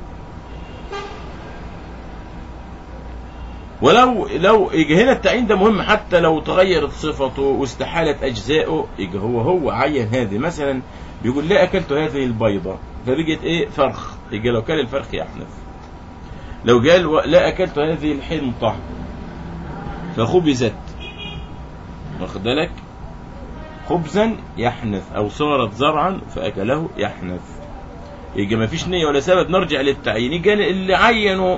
ولو لو يجي هنا التعيين ده مهم حتى لو تغيرت صفته واستحالت أجزاؤه يجي هو هو عين هذه مثلا بيقول لا أكلت هذه البيضة فبقت إيه فرخ يجي لو كان الفرخ يحنث لو قال و- لا أكلت هذه الحنطة فخبزت واخد بالك خبزا يحنث أو صارت زرعا فأكله يحنث يبقى ما فيش نية ولا سبب نرجع للتعيين يجي اللي عينه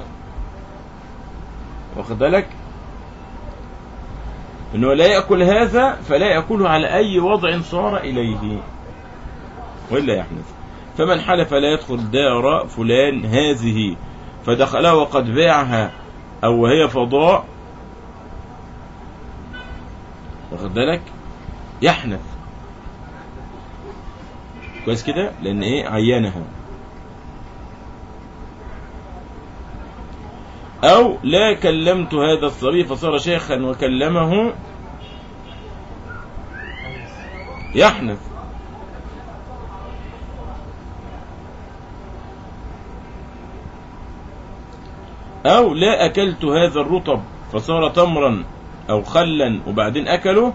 واخد بالك انه لا يأكل هذا فلا يأكله على أي وضع صار إليه وإلا يحنث فمن حلف لا يدخل دار فلان هذه فدخلها وقد باعها أو وهي فضاء واخد بالك يحنث كويس كده لأن إيه عينها أو لا كلمت هذا الصبي فصار شيخا وكلمه يحنث أو لا أكلت هذا الرطب فصار تمرا أو خلا وبعدين أكله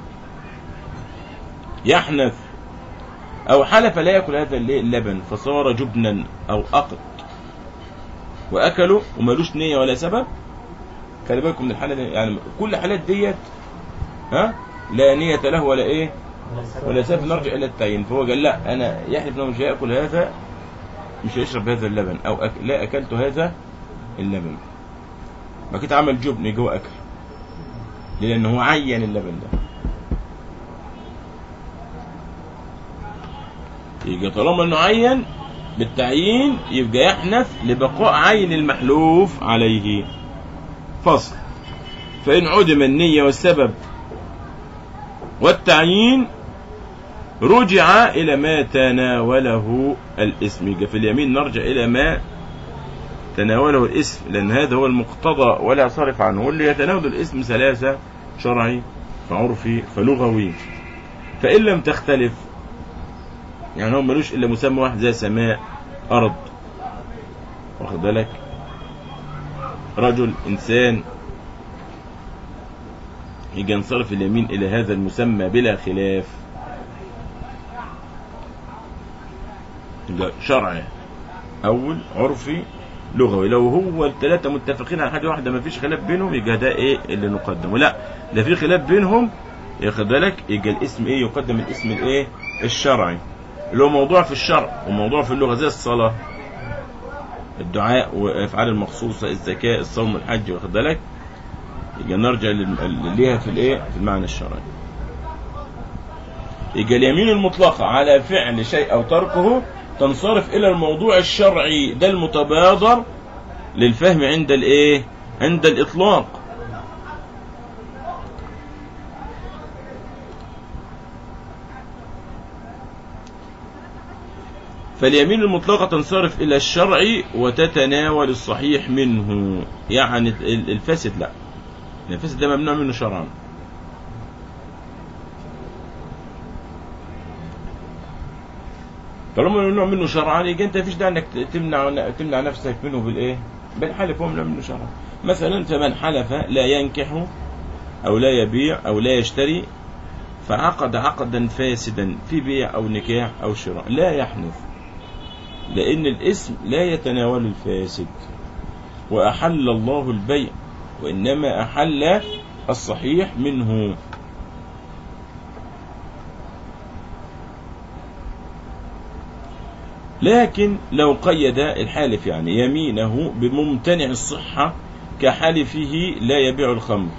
يحنث أو حلف لا يأكل هذا اللبن فصار جبنا أو أقط واكلوا ومالوش نيه ولا سبب خلي بالكم من الحاله دي يعني كل الحالات ديت ها لا نيه له ولا ايه ولا سبب نرجع الى التعيين فهو قال لا انا يحلف انه مش هياكل هذا مش هيشرب هذا اللبن او أك... لا اكلت هذا اللبن ما كنت عمل جبن جوه اكل لان هو عين اللبن ده يبقى طالما انه عين بالتعيين يبقى يحنث لبقاء عين المحلوف عليه فصل فإن عدم النية والسبب والتعيين رجع إلى ما تناوله الاسم يبقى في اليمين نرجع إلى ما تناوله الاسم لأن هذا هو المقتضى ولا يصرف عنه واللي يتناول الاسم ثلاثة شرعي فعرفي فلغوي فإن لم تختلف يعني هو ملوش إلا مسمى واحد زي سماء أرض واخد بالك رجل إنسان يجي ينصرف اليمين إلى هذا المسمى بلا خلاف يبقى شرعي أول عرفي لغوي لو هو الثلاثة متفقين على حاجة واحدة ما فيش خلاف بينهم يبقى ده إيه اللي نقدمه لا ده في خلاف بينهم ياخد بالك يبقى الاسم إيه يقدم الاسم الإيه الشرعي اللي هو موضوع في الشرع وموضوع في اللغة زي الصلاة الدعاء وافعال المخصوصة الزكاة الصوم الحج واخد بالك يبقى نرجع لل- ليها في الايه في المعنى الشرعي يبقى اليمين المطلقة على فعل شيء او تركه تنصرف الى الموضوع الشرعي ده المتبادر للفهم عند الايه عند الاطلاق فاليمين المطلقة تنصرف إلى الشرع وتتناول الصحيح منه يعني ال- الفاسد لا الفاسد ده ممنوع منه شرعا طالما ممنوع منه شرعا يبقى انت مفيش داعي انك تمنع تمنع نفسك منه بالايه؟ بالحلف هو ممنوع منه شرعا مثلا فمن حلف لا ينكح او لا يبيع او لا يشتري فعقد عقدا فاسدا في بيع او نكاح او شراء لا يحنث لأن الاسم لا يتناول الفاسد وأحل الله البيع وإنما أحل الصحيح منه لكن لو قيد الحالف يعني يمينه بممتنع الصحة كحلفه لا يبيع الخمر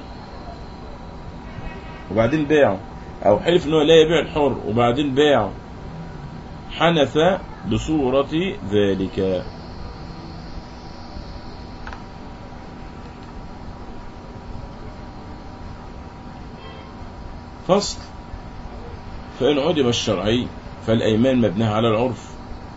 وبعدين باعه أو حلف أنه لا يبيع الحر وبعدين باعه حنث بصورة ذلك فصل فإن عدم الشرعي فالأيمان مبناها على العرف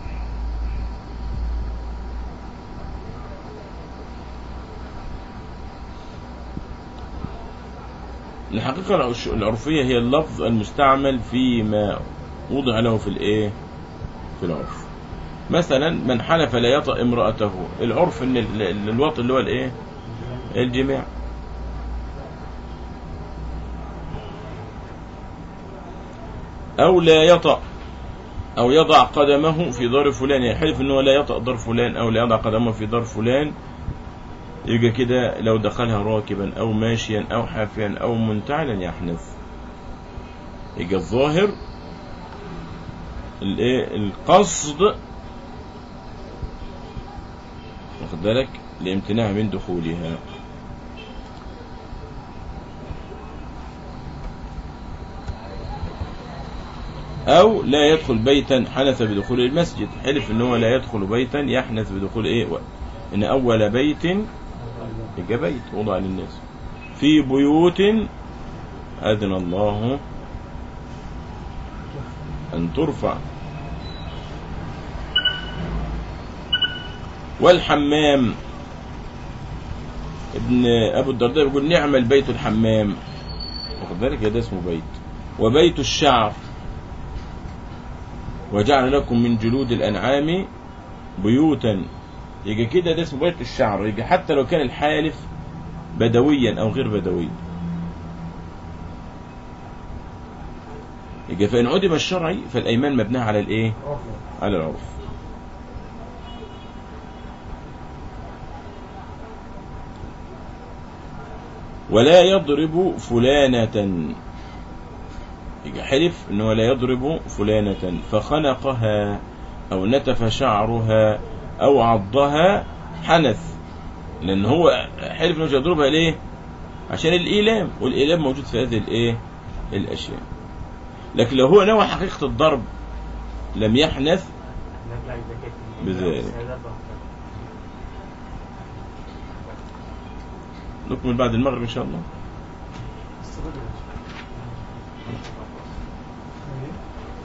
الحقيقة العش- العرفية هي اللفظ المستعمل فيما وضع له في الايه في العرف مثلا من حلف لا يطأ امرأته العرف ان ال- ال- الوطء اللي هو الايه الجماع او لا يطأ او يضع قدمه في دار فلان يحلف ان هو لا يطأ دار فلان او لا يضع قدمه في دار فلان يبقى كده لو دخلها راكبا او ماشيا او حافيا او منتعلا يحنث يبقى الظاهر الايه القصد واخد بالك لامتناع من دخولها او لا يدخل بيتا حنث بدخول المسجد حلف ان هو لا يدخل بيتا يحنث بدخول ايه و- ان اول بيت يبقى بيت وضع للناس في بيوت اذن الله أن ترفع والحمام ابن أبو الدرداء بيقول نعم البيت الحمام واخد بالك ده اسمه بيت وبيت الشعر وجعل لكم من جلود الأنعام بيوتا يجي كده ده اسمه بيت الشعر يجي حتى لو كان الحالف بدويا أو غير بدوي يجي فإن عدم الشرعي فالأيمان مبناها على الإيه؟ على العرف ولا يضرب فلانة يجي حلف انه لا يضرب فلانة فخنقها او نتف شعرها او عضها حنث لان هو حلف انه مش هيضربها ليه عشان الايلام والايلام موجود في هذه الايه الاشياء لكن لو هو نوى حقيقة الضرب لم يحنث نرجع للزكاة بذلك. بس هذا بقى. نكمل بعد المغرب ان شاء الله استفاد يا باشا. إيه؟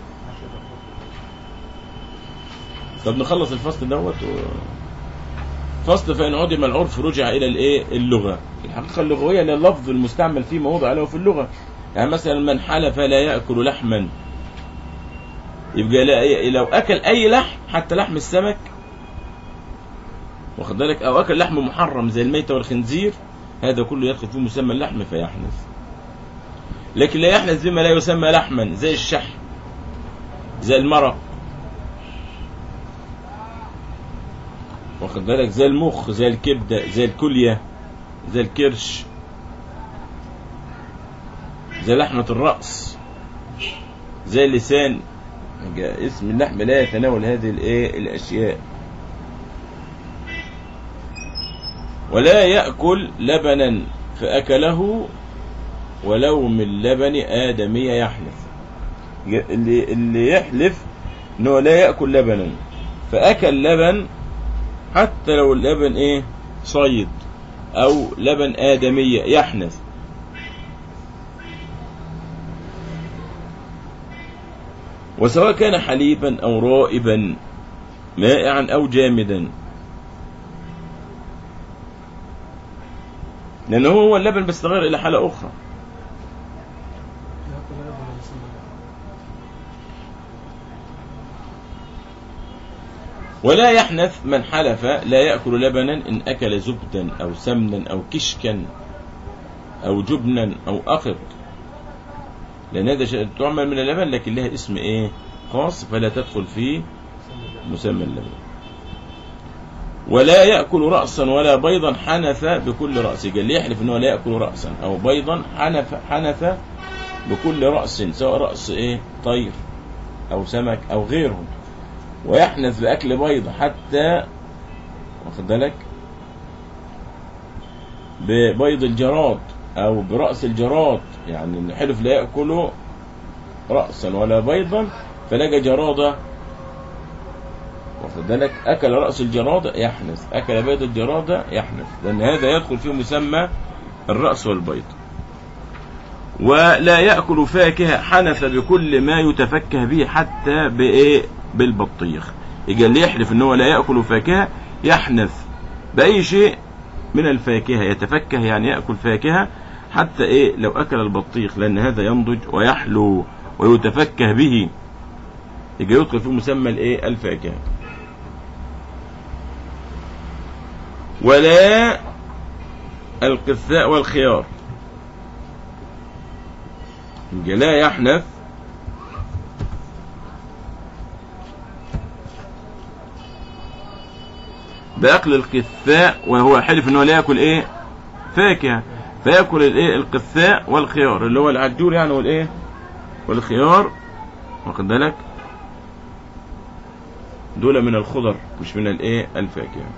طب نخلص الفصل دوت و... فصل فإن عدم العرف رجع إلى الإيه اللغة الحقيقة اللغوية اللي اللفظ المستعمل فيه ما وضع له في اللغة يعني مثلا من حلف لا يأكل لحما يبقى لا لو أكل أي لحم حتى لحم السمك واخد بالك أو أكل لحم محرم زي الميتة والخنزير هذا كله يدخل فيه مسمى اللحم فيحنث لكن لا يحنث بما لا يسمى لحما زي الشحم زي المرق واخد بالك زي المخ زي الكبدة زي الكلية زي الكرش زي لحمة الرأس زي اللسان يبقى اسم اللحم لا يتناول هذه الايه الاشياء ولا يأكل لبنا فأكله ولو من لبن آدمية يحلف اللي اللي يحلف انه لا يأكل لبنا فأكل لبن حتى لو اللبن ايه صيد او لبن آدمية يحنث وسواء كان حليبا او رائبا مائعا او جامدا لأنه هو اللبن بس تغير إلى حالة أخرى لا أكل لبن ولا سمن. ولا يحنث من حلف لا يأكل لبنا إن أكل زبدا أو سمنا أو كشكا أو جبنا أو أقط لأن هذا شيء تعمل من اللبن لكن لها اسم إيه خاص فلا تدخل فيه مسمى اللبن ولا يأكل رأسا ولا بيضا حنث بكل رأس قال لي يحلف أنه لا يأكل رأسا أو بيضا حنث حنث بكل رأس سواء رأس إيه طير أو سمك أو غيره ويحنث بأكل بيض حتى واخد بالك ببيض الجراد أو برأس الجراد يعني الحلف لا يأكل رأسا ولا بيضا فلقى جرادة واخد بالك أكل رأس الجرادة يحنث أكل بيض الجرادة يحنث لأن هذا يدخل فيه مسمى الرأس والبيض ولا يأكل فاكهة حنث بكل ما يتفكه به حتى بإيه بالبطيخ يجي اللي يحلف ان هو لا يأكل فاكهة يحنث بأي شيء من الفاكهة يتفكه يعني يأكل فاكهة حتى إيه لو أكل البطيخ لأن هذا ينضج ويحلو ويتفكه به يجي يدخل في مسمى الإيه الفاكهة ولا القثاء والخيار يجي لا يحنث بأكل القثاء وهو حلف انه لا يأكل ايه فاكهة فيأكل الايه القثاء والخيار اللي هو العجول يعني والايه والخيار واخد بالك دول من الخضر مش من الايه الفاكهة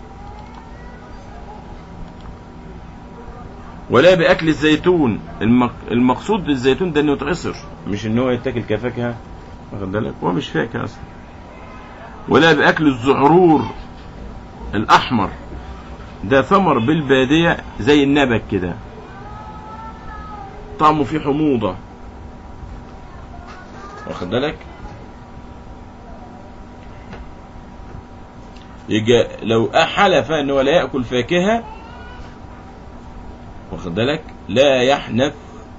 ولا بأكل الزيتون المق... المقصود بالزيتون ده انه يتعصر مش ان هو يتاكل كفاكهة واخد بالك هو مش فاكهة اصلا ولا بأكل الزعرور الأحمر ده ثمر بالبادية زي النبك كده طعمه فيه حموضة واخد بالك يجي لو حلف انه لا يأكل فاكهة واخد بالك لا يحنث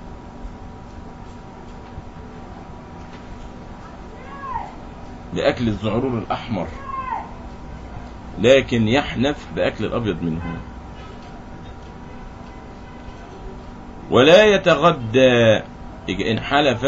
بأكل الزعرور الأحمر لكن يحنث بأكل الأبيض منه ولا يتغدى يجي إن حلف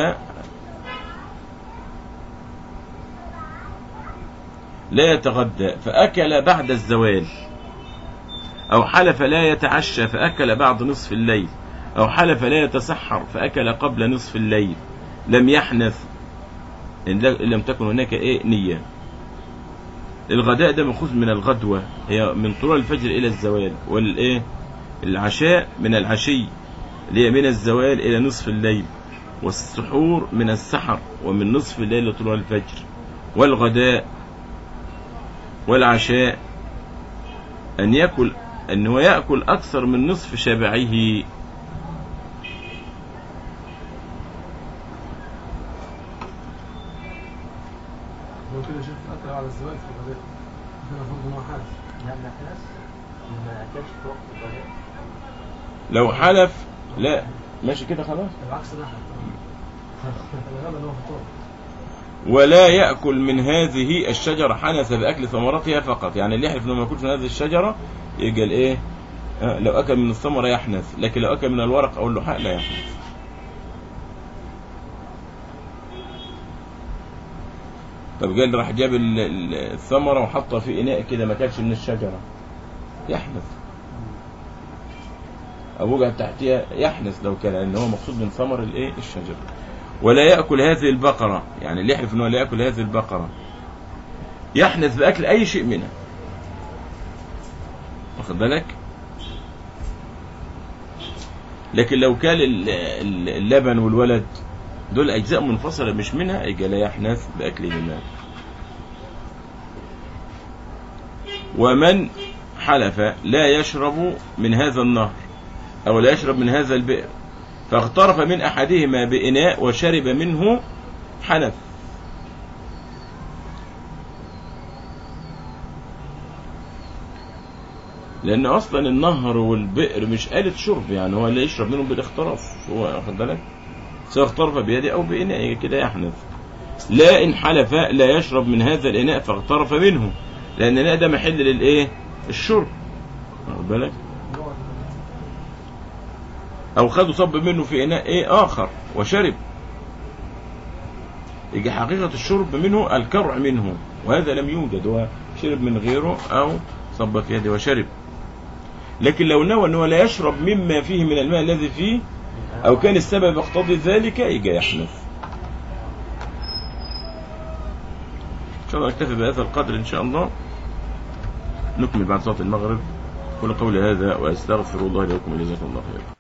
لا يتغدى فأكل بعد الزوال أو حلف لا يتعشى فأكل بعد نصف الليل أو حلف لا يتسحر فأكل قبل نصف الليل لم يحنث إن لا- إن لم تكن هناك إيه نية الغداء ده مأخوذ من الغدوة هي من طلوع الفجر إلى الزوال والإيه العشاء من العشي اللي هي من الزوال إلى نصف الليل والسحور من السحر ومن نصف الليل لطلوع الفجر والغداء والعشاء أن يأكل أن هو يأكل أكثر من نصف شبعه لو كده شفت أكل على الزواج في الغداء احنا المفروض إن هو حاج لا ما في ناس ما اكلش في وقت الغداء لو حلف لا ماشي كده خلاص العكس ده الغدا اللي هو فطور ولا يأكل من هذه الشجرة حنث بأكل ثمرتها فقط يعني اللي يحلف انه ما ياكلش من هذه الشجرة يبقى الايه آه، لو أكل من الثمرة يحنث لكن لو أكل من الورق أو اللحاء لا يحنث طب قال راح جاب ال- ال- الثمرة وحطها في إناء كده ما كانش من الشجرة يحنث أو وقع تحتها يحنث لو كان لأن هو مقصود من ثمر الإيه الشجرة ولا يأكل هذه البقرة يعني اللي يحلف أنه لا يأكل هذه البقرة يحنث بأكل أي شيء منها واخد بالك لكن لو كان ال- ال- اللبن والولد دول أجزاء منفصلة مش منها يبقى لا يحنث بأكلهما ومن حلف لا يشرب من هذا النهر أو لا يشرب من هذا البئر فاغترف من أحدهما بإناء وشرب منه حنث لأن أصلا النهر والبئر مش آلة شرب يعني هو اللي يشرب منهم بالاختراف هو واخد بالك سواء اغترف بيده أو بإناء كده يحنث لا إن حلف لا يشرب من هذا الإناء فاغترف منه لأن الإناء ده محل للإيه الشرب واخد بالك أو خده صب منه في إناء إيه آخر وشرب يجي حقيقة الشرب منه الكرع منه وهذا لم يوجد هو شرب من غيره أو صب في يده وشرب لكن لو نوى أنه لا يشرب مما فيه من الماء الذي فيه أو كان السبب يقتضي ذلك يجي يحنث إن شاء الله نكتفي بهذا القدر إن شاء الله نكمل بعد صلاة المغرب قول قولي هذا وأستغفر الله لكم وجزاكم الله خيرا